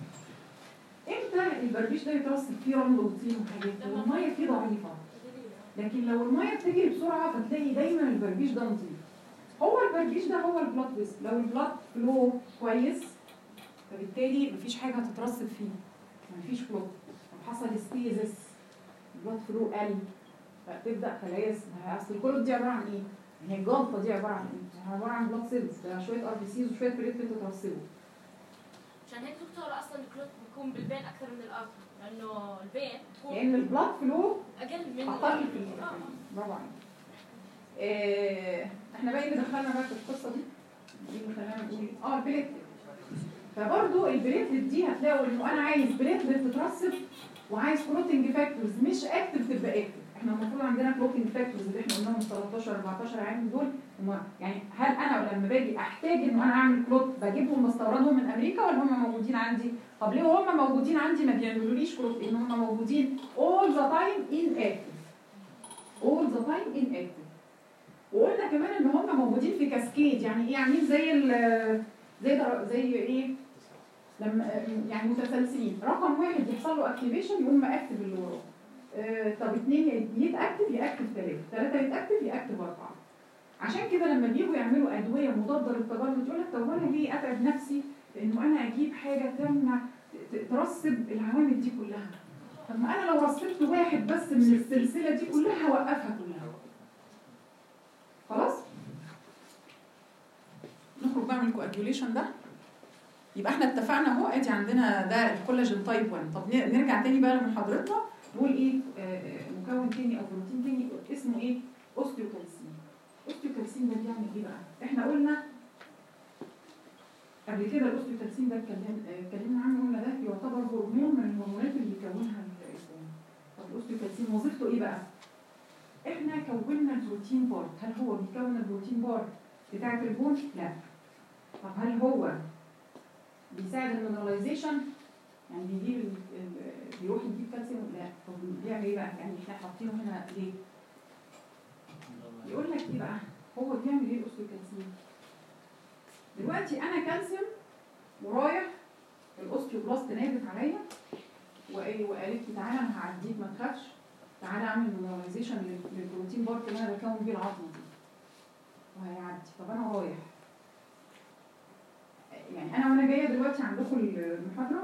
امتى البربيش ده يترسب فيه رمل وطين وحاجات والميه فيه ضعيفه لكن لو الميه بتجري بسرعه فتلاقي دايما البربيش ده نظيف هو البربيش ده هو البلاد فيسل لو البلاد فلو كويس فبالتالي مفيش حاجه هتترسب فيه مفيش فلو لو حصل ستيزس البلاد فلو قل فتبدا خلايا اصل الكلوت دي عباره عن ايه؟ هي الجلطه دي عباره عن ايه؟ عباره عن بلاد سيلز ده شويه ار بي سيز وشويه بليتلت اترسبوا عشان هيك دكتور اصلا الكلوت بيكون بالبين اكثر من الارض لانه البين بتكون لان البلاد فلو اقل من اقل في ال- آه. برافو عليك آه، احنا بقى إيه اللي دخلنا بقى في القصه دي دي اللي خلانا نقول اه البليتلت فبرضو البليتلت دي هتلاقوا انه انا عايز بليتلت تترسب وعايز كلوتنج فاكتورز مش اكتف تبقى اكتف احنا المفروض عندنا كلوتنج فاكتورز اللي احنا قلناهم 13 14 عام دول هم يعني هل انا لما باجي احتاج انه انا اعمل كلوت بجيبهم بستوردهم من امريكا ولا هم موجودين عندي؟ طب ليه هم موجودين عندي ما بيعملوليش كلوت ان هم موجودين all the time inactive all the time inactive وقلنا كمان ان هم موجودين في كاسكيد يعني ايه عاملين زي ال زي در- زي ايه لما يعني متسلسلين رقم واحد يحصل له اكتيفيشن يقوم مأكتف اللي وراه آه، طب اثنين يتاكتف ياكتف ثلاثه ثلاثه يتاكتف ياكتف اربعه عشان كده لما بيجوا يعملوا ادويه مضاده للتجلط يقول لك طب وانا ليه اتعب نفسي انه انا اجيب حاجه تمنع ت- ترسب العوامل دي كلها طب ما انا لو رسبت واحد بس من السلسله دي كلها هوقفها كلها خلاص نخرج بقى من الكواجوليشن ده يبقى احنا اتفقنا اهو ادي عندنا ده الكولاجين تايب 1 طب ن- نرجع تاني بقى لمحاضرتنا نقول ايه آه، آه، مكون تاني او بروتين تاني اسمه ايه اوستيوكالسين الاوستيوكالسين ده بيعمل ايه بقى احنا قلنا قبل كده الاوستيوكالسين ده اتكلم- آه، اتكلمنا عنه قلنا ده يعتبر هرمون من الهرمونات اللي بيكونها الانسان طب الاوستيوكالسين وظيفته ايه بقى احنا كونا البروتين بارت هل هو بيكون البروتين بارت بتاعت البون لا طب هل هو بيساعد المينراليزيشن يعني بيجيب ال- ال- بيروح يجيب كالسيوم لا طب بيعمل ايه بقى يعني احنا حاطينه هنا ليه يقول لك ايه بقى هو بيعمل ايه الاوستيوكالسين دلوقتي انا كالسيوم ورايح الاوستيوبلاست نادت عليا وايه وقالت لي تعالى انا هعديك ما تخافش تعالى اعمل مينراليزيشن للبروتين بارت اللي انا بكون بيه العظمه دي وهيعدي طب انا رايح يعني انا وانا جايه دلوقتي عندكم المحاضره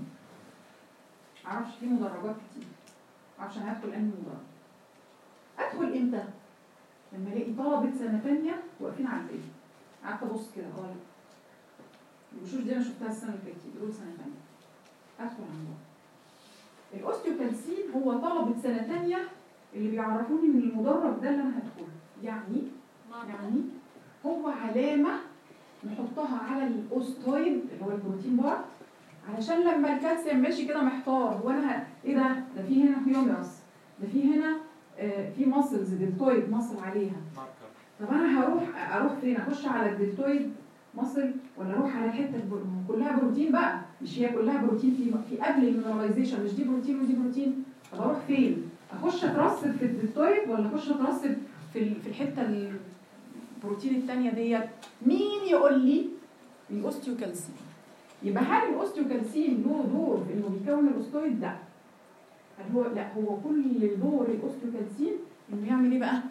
معرفش في مدرجات كتير معرفش انا هدخل انهي مدرج ادخل امتى لما الاقي طلبه سنه تانية واقفين على الباب قعدت ابص كده اه لا. الوشوش دي انا شفتها السنه اللي فاتت دول سنه تانية ادخل عندهم الاوستيوكالسين هو طلبه سنه تانية اللي بيعرفوني من المدرج ده اللي انا هدخله يعني يعني هو علامة نحطها على الأوستويد اللي هو البروتين بارت علشان لما الكالسيوم ماشي كده محتار وانا ه... ايه ده؟ ده في هنا هيومرس ده في هنا آه في ماسلز دلتويد ماسل عليها طب انا هروح اروح فين؟ اخش على الدلتويد ماسل ولا اروح على الحته البر... كلها بروتين بقى مش هي كلها بروتين في في قبل المينراليزيشن مش دي بروتين ودي بروتين طب اروح فين؟ اخش اترسب في الدلتويد ولا اخش اترسب في ال- في الحته البروتين الثانيه ديت مين يقول لي الاوستيوكالسين يبقى هل الاوستيوكالسين له دور في انه بيكون الاوستويد ده هل هو لا هو كل دور الاوستيوكالسين انه يعمل ايه بقى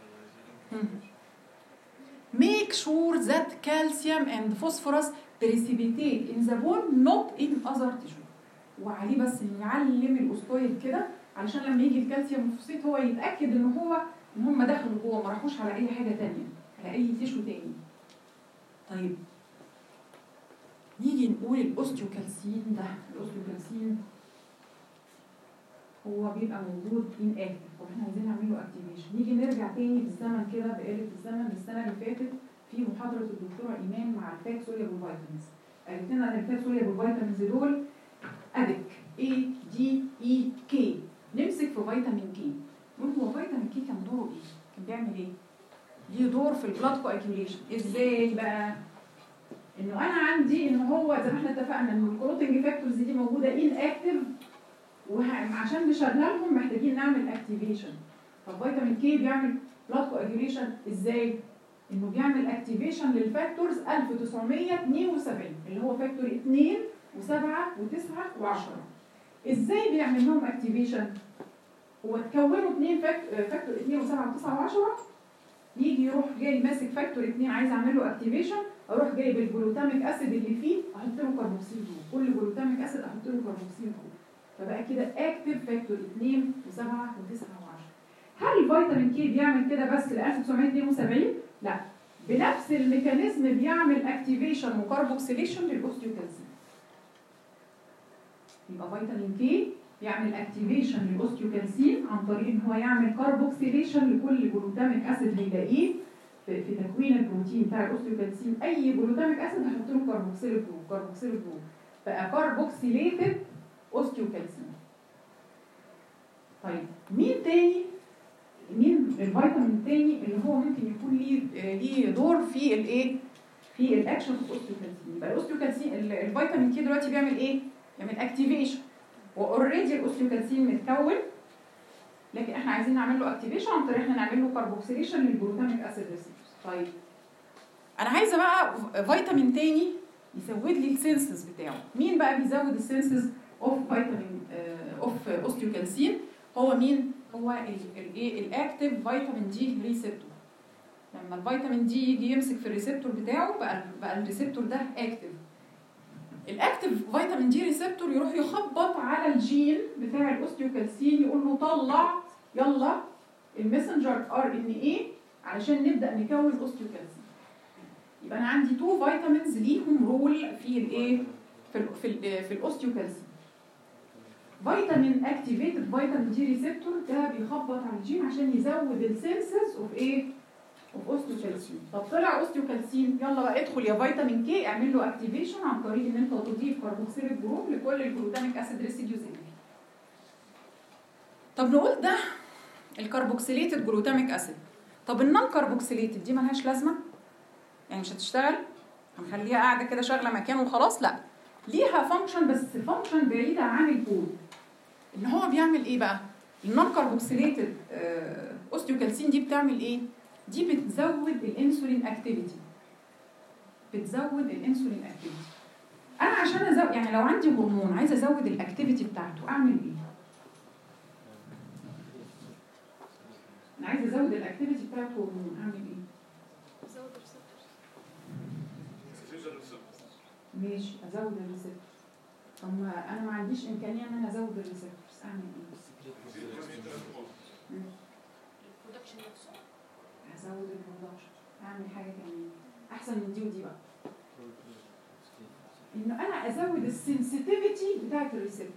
make sure that calcium and phosphorus precipitate in the bone not in other tissue وعليه بس إنه يعلم الاوستويد كده علشان لما يجي الكالسيوم والفوسفات هو يتاكد ان هو ان هم دخلوا جوه ما راحوش على اي حاجه تانية على اي تيشو تاني طيب نيجي نقول الاوستيوكالسين ده الاوستيوكالسين هو بيبقى موجود ان اكتف طب احنا عايزين نعمل له اكتيفيشن نيجي نرجع تاني بالزمن كده بآلة الزمن للسنه اللي فاتت في محاضره الدكتوره ايمان مع الفات سوليبل فيتامينز قالت لنا ان الفات سوليبل فيتامينز دول ادك اي دي اي كي نمسك في فيتامين كي نقول هو فيتامين كي كان دوره ايه؟ كان بيعمل ايه؟ ليه دور في البلاد كواجيوليشن ازاي بقى؟ انه انا عندي ان هو زي ما احنا اتفقنا ان الكلوتنج فاكتورز دي موجوده ان اكتف وعشان نشغلهم محتاجين نعمل اكتيفيشن طب فيتامين كي بيعمل بلاد كواجيوليشن ازاي؟ انه بيعمل اكتيفيشن للفاكتورز 1972 اللي هو فاكتور 2 و7 و9 و10 ازاي بيعمل لهم اكتيفيشن؟ هو اتكونوا اثنين فاكتور 2 و7 و9 و10 يجي يروح جاي ماسك فاكتور 2 عايز اعمل له اكتيفيشن اروح جايب الجلوتاميك اسيد اللي فيه احط له كربوكسيل جروب كل جلوتاميك اسيد احط له كربوكسيل جروب فبقى كده اكتف فاكتور 2 و7 و9 و10 هل الفيتامين كي بيعمل كده بس ل 1972 لا بنفس الميكانيزم بيعمل اكتيفيشن وكربوكسيليشن للاوستيوكالسين يبقى فيتامين كي يعمل اكتيفيشن للاوستيوكالسين عن طريق ان هو يعمل كربوكسيليشن لكل جلوتاميك اسيد هيلاقيه في, في تكوين البروتين بتاع الاوستيوكالسين اي جلوتاميك اسيد هحط له كربوكسيل جروب كربوكسيل جروب بقى كربوكسيليتد اوستيوكالسين طيب مين تاني مين الفيتامين التاني اللي هو ممكن يكون ليه ليه دور في الايه في الاكشن في الاوستيوكالسين يبقى الاوستيوكالسين الفيتامين كي دلوقتي بيعمل ايه بيعمل اكتيفيشن واوريدي الاوستيوكالسين متكون لكن احنا عايزين نعمل له اكتيفيشن عن طريق احنا نعمل له كربوكسيليشن للجلوتاميك اسيد ريسبتورز طيب انا عايزه بقى فيتامين تاني يزود لي السنسز بتاعه مين بقى بيزود السنسز اوف فيتامين اوف اوستيوكالسين هو مين هو الايه الاكتيف فيتامين دي ريسبتور لما الفيتامين دي يجي يمسك في الريسبتور بتاعه بقى بقى الريسبتور ده اكتيف الاكتيف فيتامين دي ريسبتور يروح يخبط على الجين بتاع الاوستيوكالسين يقول له طلع يلا المسنجر ار ان ايه علشان نبدا نكون اوستيوكالسين يبقى انا عندي تو فيتامينز ليهم رول في الايه في ال في ال في الاوستيوكالسين فيتامين اكتيفيتد فيتامين دي ريسبتور ده بيخبط على الجين عشان يزود السنسز اوف ايه اوف اوستيوكالسين طب طلع اوستيوكالسين يلا بقى ادخل يا فيتامين كي اعمل له اكتيفيشن عن طريق ان انت تضيف كربوكسيل جروب لكل الجلوتاميك اسيد ريسيديوز اللي فيه طب نقول ده الكربوكسيليتد جلوتاميك اسيد طب النون كربوكسيليتد دي ملهاش لازمه يعني مش هتشتغل هنخليها قاعده كده شغله مكان وخلاص لا ليها فانكشن بس فانكشن بعيده عن الكود ان هو بيعمل ايه بقى النون كربوكسيليتد اوستيوكالسين دي بتعمل ايه دي بتزود الانسولين اكتيفيتي بتزود الانسولين اكتيفيتي انا عشان ازود يعني لو عندي هرمون عايزه ازود الاكتيفيتي بتاعته اعمل ايه انا عايزه ازود الاكتيفيتي بتاعت هرمون اعمل ايه زود الريسبتورز ماشي ازود الريسبتورز طب ما انا ما عنديش امكانيه ان انا ازود الريسبتورز اعمل ايه مم. البرودكشن نفسه هزود البرودكشن اعمل حاجه كمان احسن من دي ودي بقى ان انا ازود السنسيتيفيتي بتاعت الريسبتور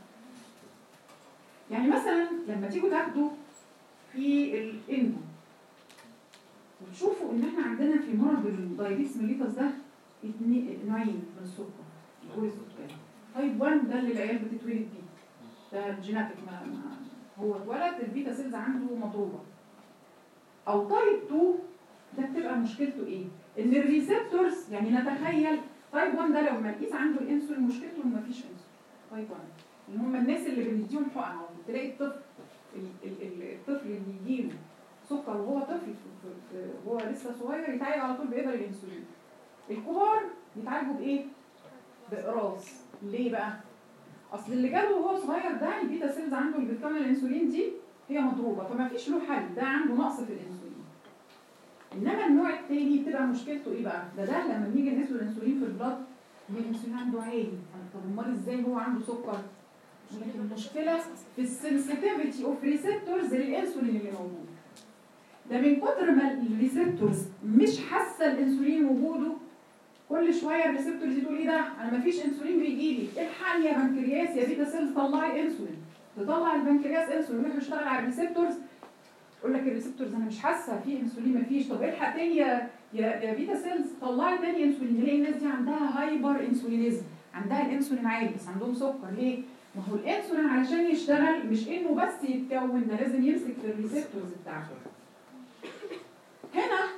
يعني مثلا لما تيجوا تاخدوا في الاندو وتشوفوا ان احنا عندنا في مرض الدايبيتس ميليتس ده اتنين نوعين من السكر الكول السكري تايب 1 ده اللي العيال بتتولد بيه ده الجيناتيك ما ما هو اتولد البيتا سيلز عنده مضروبه او تايب 2 ده بتبقى مشكلته ايه؟ ان الريسبتورز يعني نتخيل تايب 1 ده لو مركز عنده الانسولين مشكلته انه مفيش انسولين تايب 1 اللي هم الناس اللي بنديهم حقن على طول. تلاقي الطفل ال- ال- ال- الطفل اللي يجيله سكر وهو طفل في- في- في- وهو لسه صغير يتعالج على طول بإبر الانسولين الكبار يتعالجوا بايه؟ بإقراص ليه بقى؟ اصل اللي جاله وهو صغير ده البيتا سيلز عنده اللي بتكمل الانسولين دي هي مضروبه فما فيش له حل ده عنده نقص في الانسولين انما النوع الثاني بتبقى مشكلته ايه بقى؟ ده ده لما بنيجي نقيس له الانسولين في البلاد ان الانسولين عنده عالي طب امال ازاي هو عنده سكر؟ لكن المشكله في السنسيتيفيتي اوف ريسبتورز للانسولين اللي موجود ده من كتر ما الريسبتورز مش حاسه الانسولين وجوده كل شويه الريسبتورز تقول ايه ده انا مفيش انسولين بيجي لي الحقني يا بنكرياس يا بيتا سيلز طلعي انسولين تطلع البنكرياس انسولين يروح يشتغل على الريسبتورز يقول لك الريسبتورز انا مش حاسه في انسولين مفيش طب الحق تاني يا يا يا بيتا سيلز طلعي تاني انسولين تلاقي الناس دي عندها هايبر انسولينيزم عندها الانسولين عالي بس عندهم سكر ليه؟ ما هو الانسولين علشان يشتغل مش انه بس يتكون ده لازم يمسك في الريسبتورز بتاعته هنا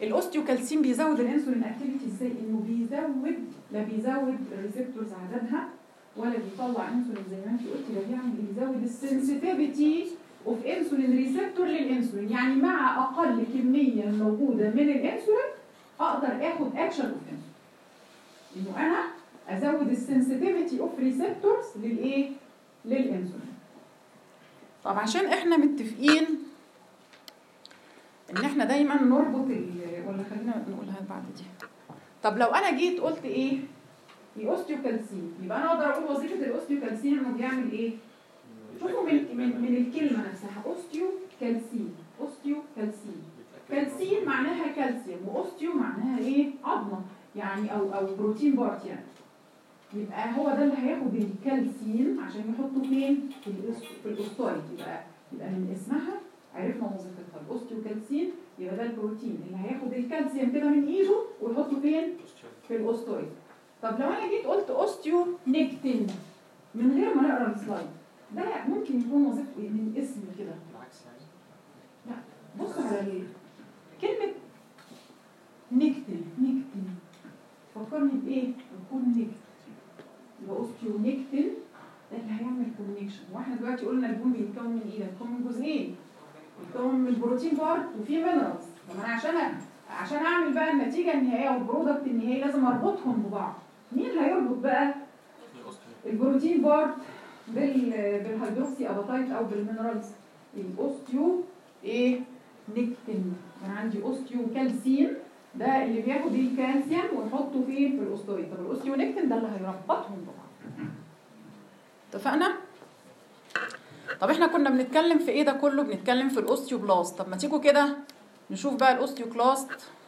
الاوستيوكالسين بيزود الانسولين اكتيفيتي ازاي انه بيزود لا بيزود الريسبتورز عددها ولا بيطلع انسولين زي ما انت قلتي ده بيعمل بيزود السنسيتيفيتي اوف انسولين ريسبتور للانسولين يعني مع اقل كميه موجوده من الانسولين اقدر اخد اكشن اوف انسولين انه انا ازود السنسيتيفيتي اوف ريسبتورز للايه للانسولين طب عشان احنا متفقين ان احنا دايما نربط ال ولا خلينا نقولها بعد دي طب لو انا جيت قلت ايه الاوستيوكالسين يبقى انا اقدر اقول وظيفه الاوستيوكالسين انه بيعمل ايه شوفوا من من, من الكلمه نفسها اوستيوكالسين اوستيوكالسين كالسين معناها كالسيوم واوستيو معناها ايه عظمه يعني او او بروتين بارت يعني يبقى هو ده اللي هياخد الكالسين عشان يحطه فين في الأس- في الاوستويد يبقى يبقى من اسمها عرفنا وظيفتها الاوستيوكالسين يبقى ده البروتين اللي هياخد الكالسيوم كده من ايده ويحطه فين في الاوستويد طب لو انا جيت قلت اوستيو نيكتين من غير ما نقرا السلايد ده ممكن يكون وظيفته إيه؟ من اسم كده بالعكس يعني بص على ال- كلمة نيكتين نيكتين فكرني بإيه؟ بكون نيكت يبقى أوستيو نيكتين ده اللي هيعمل كونكشن واحنا دلوقتي قلنا البون بيتكون من إيه؟ ده بيتكون من جزئين بيتكون من البروتين بارت وفي مينرالز طب أنا عشان أ- عشان أعمل بقى النتيجة النهائية أو البرودكت النهائي لازم أربطهم ببعض مين هيربط بقى البروتين بارت بال بالهيدروكسي اباتايت او بالمينرالز الاوستيو ايه نيكتين انا عندي اوستيو كالسين ده اللي بياخد الكالسيوم ويحطه فين في الاوستويد طب الاوستيو نيكتين ده اللي هيربطهم ببعض اتفقنا طب احنا كنا بنتكلم في ايه ده كله بنتكلم في الاوستيوبلاست طب ما تيجوا كده نشوف بقى الاوستيوكلاست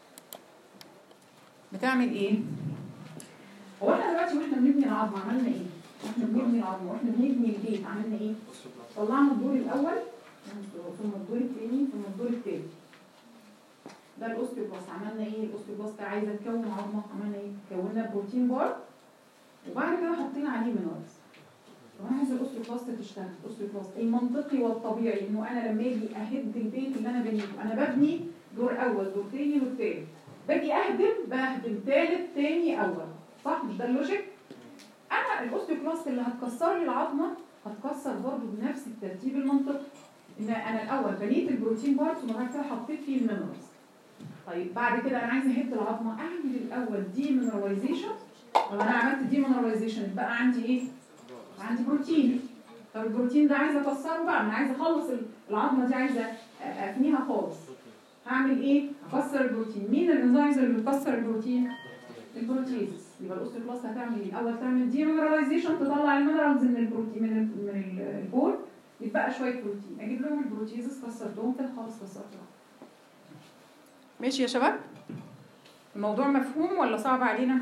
بتعمل ايه هو احنا دلوقتي واحنا بنبني العظم عملنا ايه واحنا بنبني العظم واحنا بنبني البيت عملنا ايه طلعنا الدور الاول ثم الدور الثاني ثم الدور الثالث ده الاوستيوبلاست عملنا ايه الاوستيوبلاست عايزه تكون عظمه عملنا ايه كونا بروتين بار وبعد كده حطينا عليه مينرالز طب انا عايزه الاوستيوبلاست تشتغل الاوستيوبلاست المنطقي والطبيعي انه انا لما اجي اهد البيت اللي انا بنيته انا ببني دور اول دور ثاني دور ثالث باجي اهدم بهدم ثالث ثاني اول صح مش ده اللوجيك انا الاوستيوكلاست اللي هتكسر لي العظمه هتكسر برضه بنفس الترتيب المنطقي ان انا الاول بنيت البروتين بارتس وبعد كده حطيت فيه المينرالز طيب بعد كده انا عايزه اهد العظمه اعمل الاول دي مينراليزيشن طب انا عملت دي مينراليزيشن بقى عندي ايه عندي بروتين طب البروتين ده عايزه اكسره بقى انا عايزه اخلص العظمه دي عايزه افنيها خالص هعمل ايه اكسر البروتين مين الانزيمز اللي بتكسر البروتين البروتيز يبقى الاوستيوبلاست هتعمل ايه الاول تعمل دي مينراليزيشن تطلع المينرالز من البروتين من ال من ال- البول يتبقى شويه بروتين اجيب لهم البروتيزز كسرتهم كده خلاص كسرتهم ماشي يا شباب الموضوع مفهوم ولا صعب علينا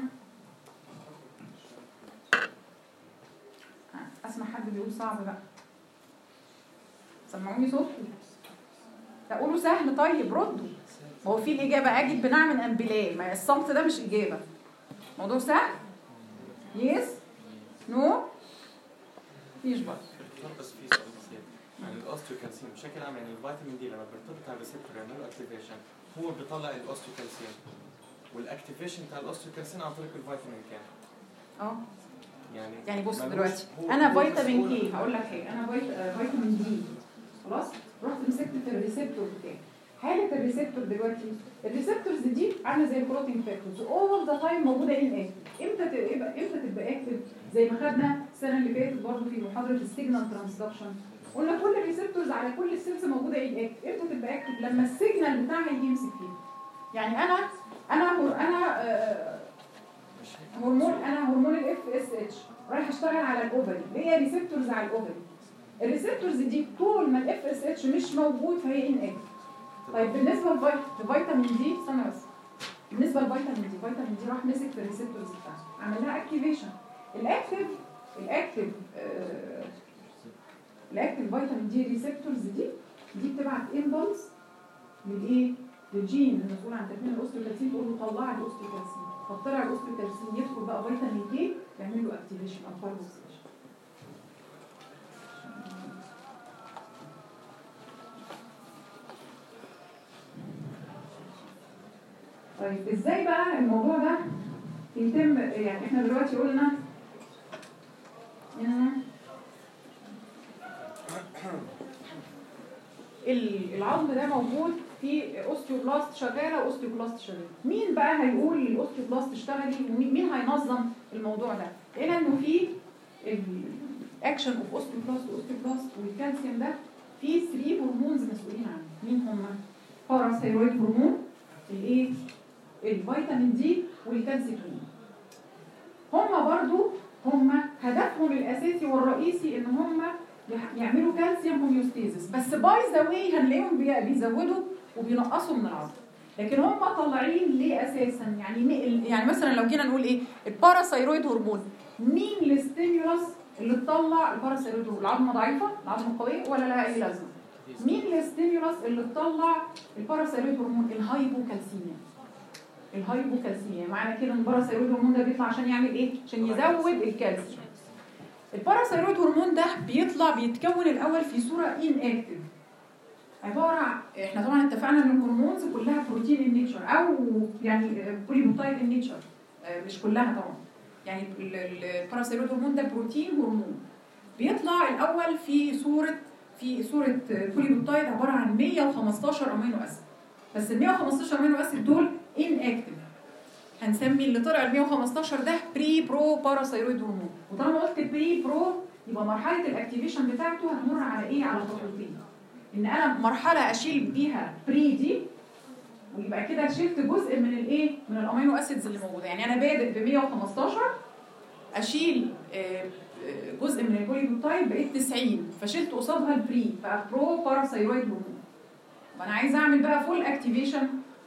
ها، اسمع حد بيقول صعب بقى سمعوني صوتكم لا قولوا سهل طيب ردوا ما هو في الاجابه اجد بنعمل امبلاي ما الصمت ده مش اجابه موضوع سهل يس نو مفيش برضه بس في سؤال بسيط يعني الاوستيوكالسيوم بشكل عام يعني الفيتامين دي لما بيرتبط على الريسبتور يعمل له اكتيفيشن هو بيطلع الاوستيوكالسيوم والاكتيفيشن بتاع الاوستيوكالسيوم عن طريق الفيتامين كام اه يعني يعني بص ملوش- دلوقتي هو- انا هو فيتامين مسؤول- كي هقول لك حاجه انا فيت- آه، فيتامين دي خلاص رحت مسكت في الريسبتور بتاعي حاله الريسبتور دلوقتي الريسبتورز دي عامله زي البروتين فاكتورز اول ذا تايم موجوده ان اكتف امتى تبقى امتى تبقى اكتف زي ما خدنا السنه اللي فاتت برضه في محاضره السيجنال ترانسدكشن قلنا كل الريسبتورز على كل السيلز موجوده ان اكتف امتى تبقى اكتف لما السيجنال بتاعها يجي يمسك فيها يعني انا انا هر- انا آه، مش هيك. هرمون انا هرمون الاف اس اتش رايح اشتغل على الاوفري ليا ريسبتورز على الاوفري الريسبتورز دي طول ما الاف اس اتش مش موجود فهي ان اكتف طيب بالنسبه للفيت- لفيتامين دي استنى بس بالنسبه لفيتامين دي فيتامين دي راح مسك في الريسبتورز بتاعته عمل لها اكتيفيشن الاكتيف الاكتيف آه، الاكتيف فيتامين دي ريسبتورز دي دي بتبعت امبلس للايه؟ للجين المسؤول عن تكوين الاوستيوكالسين تقول له طلع الاوستيوكالسين فطلع الاوستيوكالسين يدخل بقى فيتامين كي يعمل له اكتيفيشن او فارموكسيشن طيب ازاي بقى الموضوع ده يتم يعني احنا دلوقتي قلنا ان ال- العظم ده موجود في اوستيوبلاست شغاله واوستيوبلاست شغاله مين بقى هيقول الاوستيوبلاست اشتغلي ومين مين هينظم الموضوع ده لقينا انه في الاكشن اوف اوستيوبلاست واوستيوبلاست والكالسيوم ده في 3 هرمونز مسؤولين عنه مين هم باراثايرويد هرمون الايه الفيتامين دي والكالسيتون هم برضو هم هدفهم الاساسي والرئيسي ان هم يح- يعملوا كالسيوم هوميوستيزس بس باي ذا واي هنلاقيهم بي- بيزودوا وبينقصوا من العظم لكن هم طالعين ليه اساسا يعني مي- يعني مثلا لو جينا نقول ايه الباراثايرويد هرمون مين الستيمولس اللي تطلع الباراثايرويد هرمون العظمه ضعيفه العظمه قويه ولا لها اي لازمه مين الستيمولس اللي تطلع الباراثايرويد هرمون الهايبوكالسيميا الهايبوكالسيميا معنى كده ان الباراثايرويد هرمون ده بيطلع عشان يعمل ايه عشان يزود الكالسيوم الباراثايرويد هرمون ده بيطلع بيتكون الاول في صوره ان اكتف عباره عن احنا طبعا اتفقنا ان الهرمونز كلها بروتين ان نيتشر او يعني بوليبوتايد ان نيتشر مش كلها طبعا يعني ال- ال- الباراثايرويد هرمون ده بروتين هرمون بيطلع الاول في صوره في صوره بوليبوتايد عباره عن 115 امينو اسيد بس ال 115 امينو اسيد دول ان اكتف هنسمي اللي طلع ال 115 ده بري برو باراثايرويد هرمون وطالما قلت بري برو يبقى مرحله الاكتيفيشن بتاعته هتمر على ايه على خطوتين ان انا مرحله اشيل بيها بري دي ويبقى كده شلت جزء من الايه من الامينو اسيدز اللي موجوده يعني انا بادئ ب 115 اشيل آه، آه، جزء من البوليبوتايد بقيت 90 فشلت قصادها البري بقى برو باراثايرويد هرمون ما انا عايزه اعمل بقى فول اكتيفيشن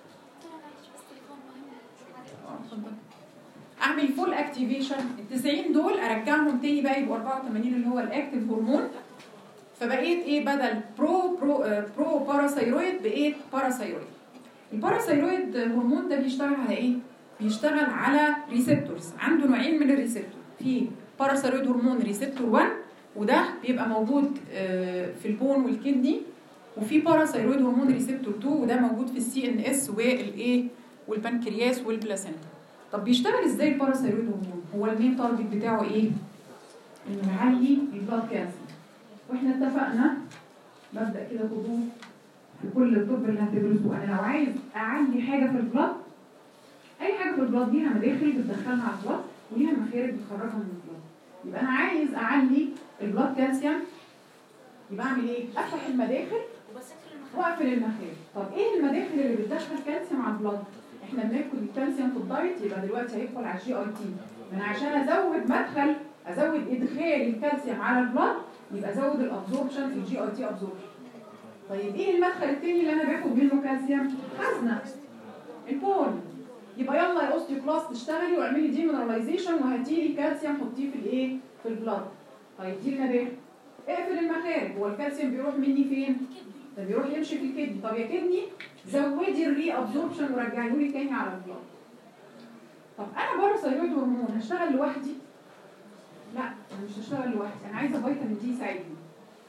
اعمل فول اكتيفيشن ال 90 دول ارجعهم تاني بقى يبقوا 84 اللي هو الاكتيف هرمون فبقيت ايه بدل برو برو آه، برو باراثايرويد بقيت باراثايرويد الباراثايرويد هرمون ده بيشتغل على ايه بيشتغل على ريسبتورز عنده نوعين من الريسبتور في باراثايرويد هرمون ريسبتور 1 وده بيبقى موجود آه، في البون والكدني وفي باراثايرويد هرمون ريسبتور 2 وده موجود في السي ان اس والايه والبنكرياس والبلاسينتا طب بيشتغل ازاي الباراثايرويد هرمون هو المين تارجت بتاعه ايه انه يعلي البلاد كالسيوم واحنا اتفقنا مبدا كده خدوه في كل الطب اللي هتدرسوه انا لو عايز اعلي حاجه في البلاد اي حاجه في البلاد ليها مداخل بتدخلها على البلاد وليها مخارج بتخرجها من البلاد يبقى انا عايز اعلي البلاد كالسيوم يبقى اعمل ايه افتح المداخل وبس اكل المخ واقفل المخارج طب ايه المداخل اللي بتدخل كالسيوم على البلاد احنا بناخد الكالسيوم في الدايت يبقى دلوقتي هيدخل على الجي اي تي من عشان ازود مدخل ازود ادخال الكالسيوم على البلاد يبقى ازود الابزوربشن الجي اي تي ابزوربشن طيب ايه المدخل التاني اللي انا باخد منه كالسيوم خزنه البول يبقى يلا يا اوستيوكلاست اشتغلي واعملي دي مينراليزيشن وهاتي لي كالسيوم حطيه في الايه في البلاد طيب دي المداخل اقفل المخارج هو الكالسيوم بيروح مني فين ده بيروح يمشي في الكدني طب يا كدني زودي الري ابزوربشن ورجعيه لي تاني على البلاد طب انا بره ثايرويد هرمون هشتغل لوحدي لا انا مش هشتغل لوحدي انا عايزه فيتامين دي يساعدني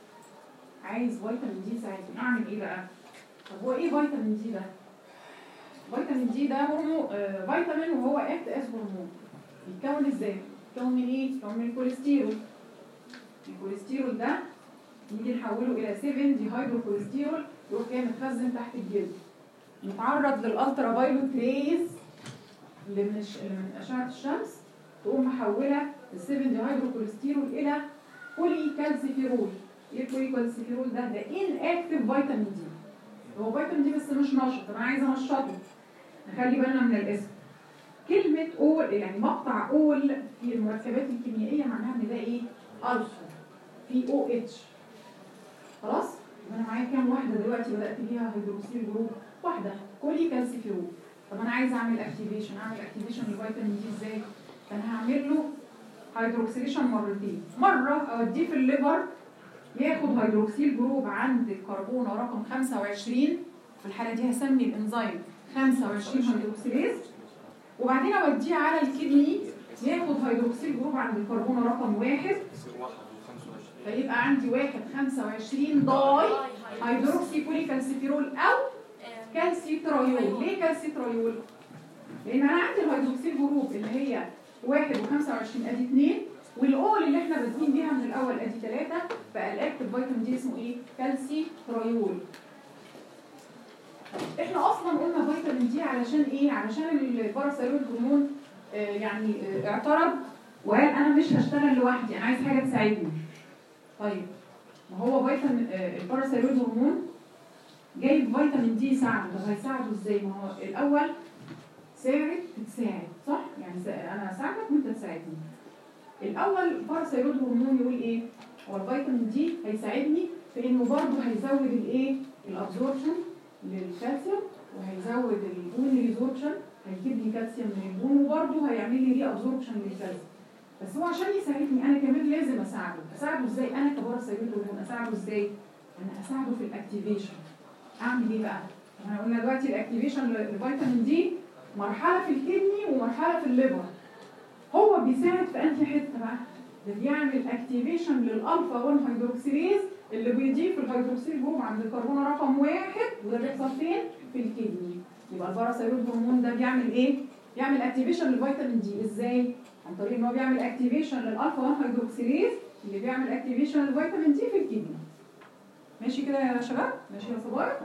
عايز فيتامين دي يساعدني اعمل ايه بقى طب هو ايه فيتامين دي ده فيتامين دي ده هرمون آه فيتامين وهو اف اس هرمون بيتكون ازاي بيتكون من ايه بيتكون من الكوليسترول الكوليسترول ده نيجي نحوله الى 7 دي هيدروكوليسترول يروح جاي متخزن تحت الجلد متعرض للالترا فايلوت ريز اللي من الش... اللي من اشعه الشمس تقوم محوله ال 7 دي هيدروكوليسترول الى بولي كالسيفيرول ايه البولي كالسيفيرول ده ده ان اكتف فيتامين دي هو فيتامين دي بس مش نشط انا عايزه انشطه نخلي بالنا من الاسم كلمة أول يعني مقطع أول في المركبات الكيميائية معناها إن ده إيه؟ ألفا في او اتش خلاص؟ يبقى أنا معايا كام واحدة دلوقتي بدأت بيها هيدروكسيل جروب؟ واحدة كولي كالسيفيرول طب أنا عايزة أعمل أكتيفيشن أعمل أكتيفيشن للفيتامين دي إزاي؟ فأنا هعمل له هيدروكسيليشن مرتين مرة أوديه في الليفر ياخد هيدروكسيل جروب عند الكربونة رقم 25 في الحالة دي هسمي الإنزيم 25 هيدروكسيليز وبعدين اوديه على الكدني ياخد هيدروكسيل جروب عند الكربون رقم واحد يصير واحد و25 فيبقى عندي واحد 25 داي هيدروكسي بولي كالسيفيرول او كالسيتريول ليه كالسيتريول؟ لان انا عندي الهيدروكسيل جروب اللي هي 1 و25 ادي 2 والاول اللي احنا بادئين بيها من الاول ادي 3 بقى الاكتف فيتامين دي اسمه ايه؟ كالسي تريول احنا اصلا قلنا فيتامين دي علشان ايه؟ علشان الباراثيرويد هرمون آه، يعني آه، اعترض وقال انا مش هشتغل لوحدي انا عايز حاجه تساعدني. طيب ما هو فيتامين آه، الباراثيرويد هرمون جايب فيتامين دي يساعده طب هيساعده ازاي؟ ما هو الاول ساعد تتساعد صح؟ يعني سا- انا هساعدك وانت تساعدني. الاول الباراثيرويد هرمون يقول ايه؟ هو الفيتامين دي هيساعدني في انه برضه هيزود الايه؟ الابزوربشن للكالسيوم وهيزود البون ريزوربشن هيجيب لي كالسيوم من البون وبرضه هيعمل لي ري ابزوربشن للكالسيوم بس هو عشان يساعدني انا كمان لازم اساعده اساعده ازاي انا كباراثيرويد هرمون اساعده ازاي؟ انا اساعده في الاكتيفيشن اعمل ايه بقى؟ احنا قلنا دلوقتي الاكتيفيشن للفيتامين دي مرحله في الكدني ومرحله في الليفر هو بيساعد في انهي حته بقى؟ ده بيعمل اكتيفيشن للالفا 1 هيدروكسيليز اللي بيضيف الهيدروكسيل جروب عند الكربونه رقم واحد وده بيحصل فين؟ في الكدني يبقى الباراثيرويد هرمون ده بيعمل ايه؟ بيعمل اكتيفيشن للفيتامين دي ازاي؟ عن طريق ان هو بيعمل اكتيفيشن للالفا 1 هيدروكسيليز اللي بيعمل اكتيفيشن للفيتامين دي في الكدني ماشي كده يا شباب؟ ماشي يا صبايا؟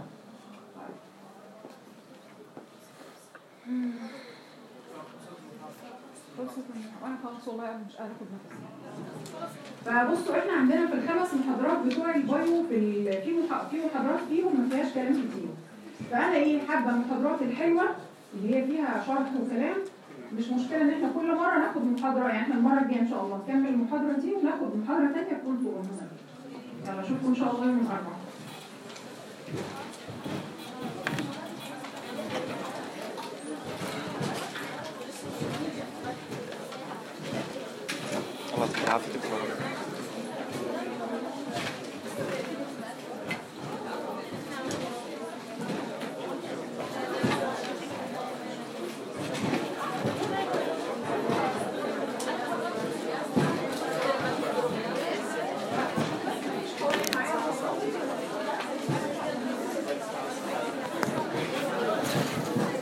خلصت وانا خلاص والله انا مش قادره اخد نفسي فبصوا احنا عندنا في الخمس محاضرات بتوع البايو في ال- في مح- في محاضرات فيهم ما فيهاش كلام كتير فانا ايه حابه المحاضرات الحلوه اللي هي فيها شرح وكلام مش مشكله ان احنا كل مره ناخد محاضره يعني احنا المره الجايه ان شاء الله نكمل المحاضره دي وناخد محاضره ثانيه تكون فوق المنى يلا اشوفكم ان شاء الله يوم الاربعاء الله يعطيك العافيه دكتور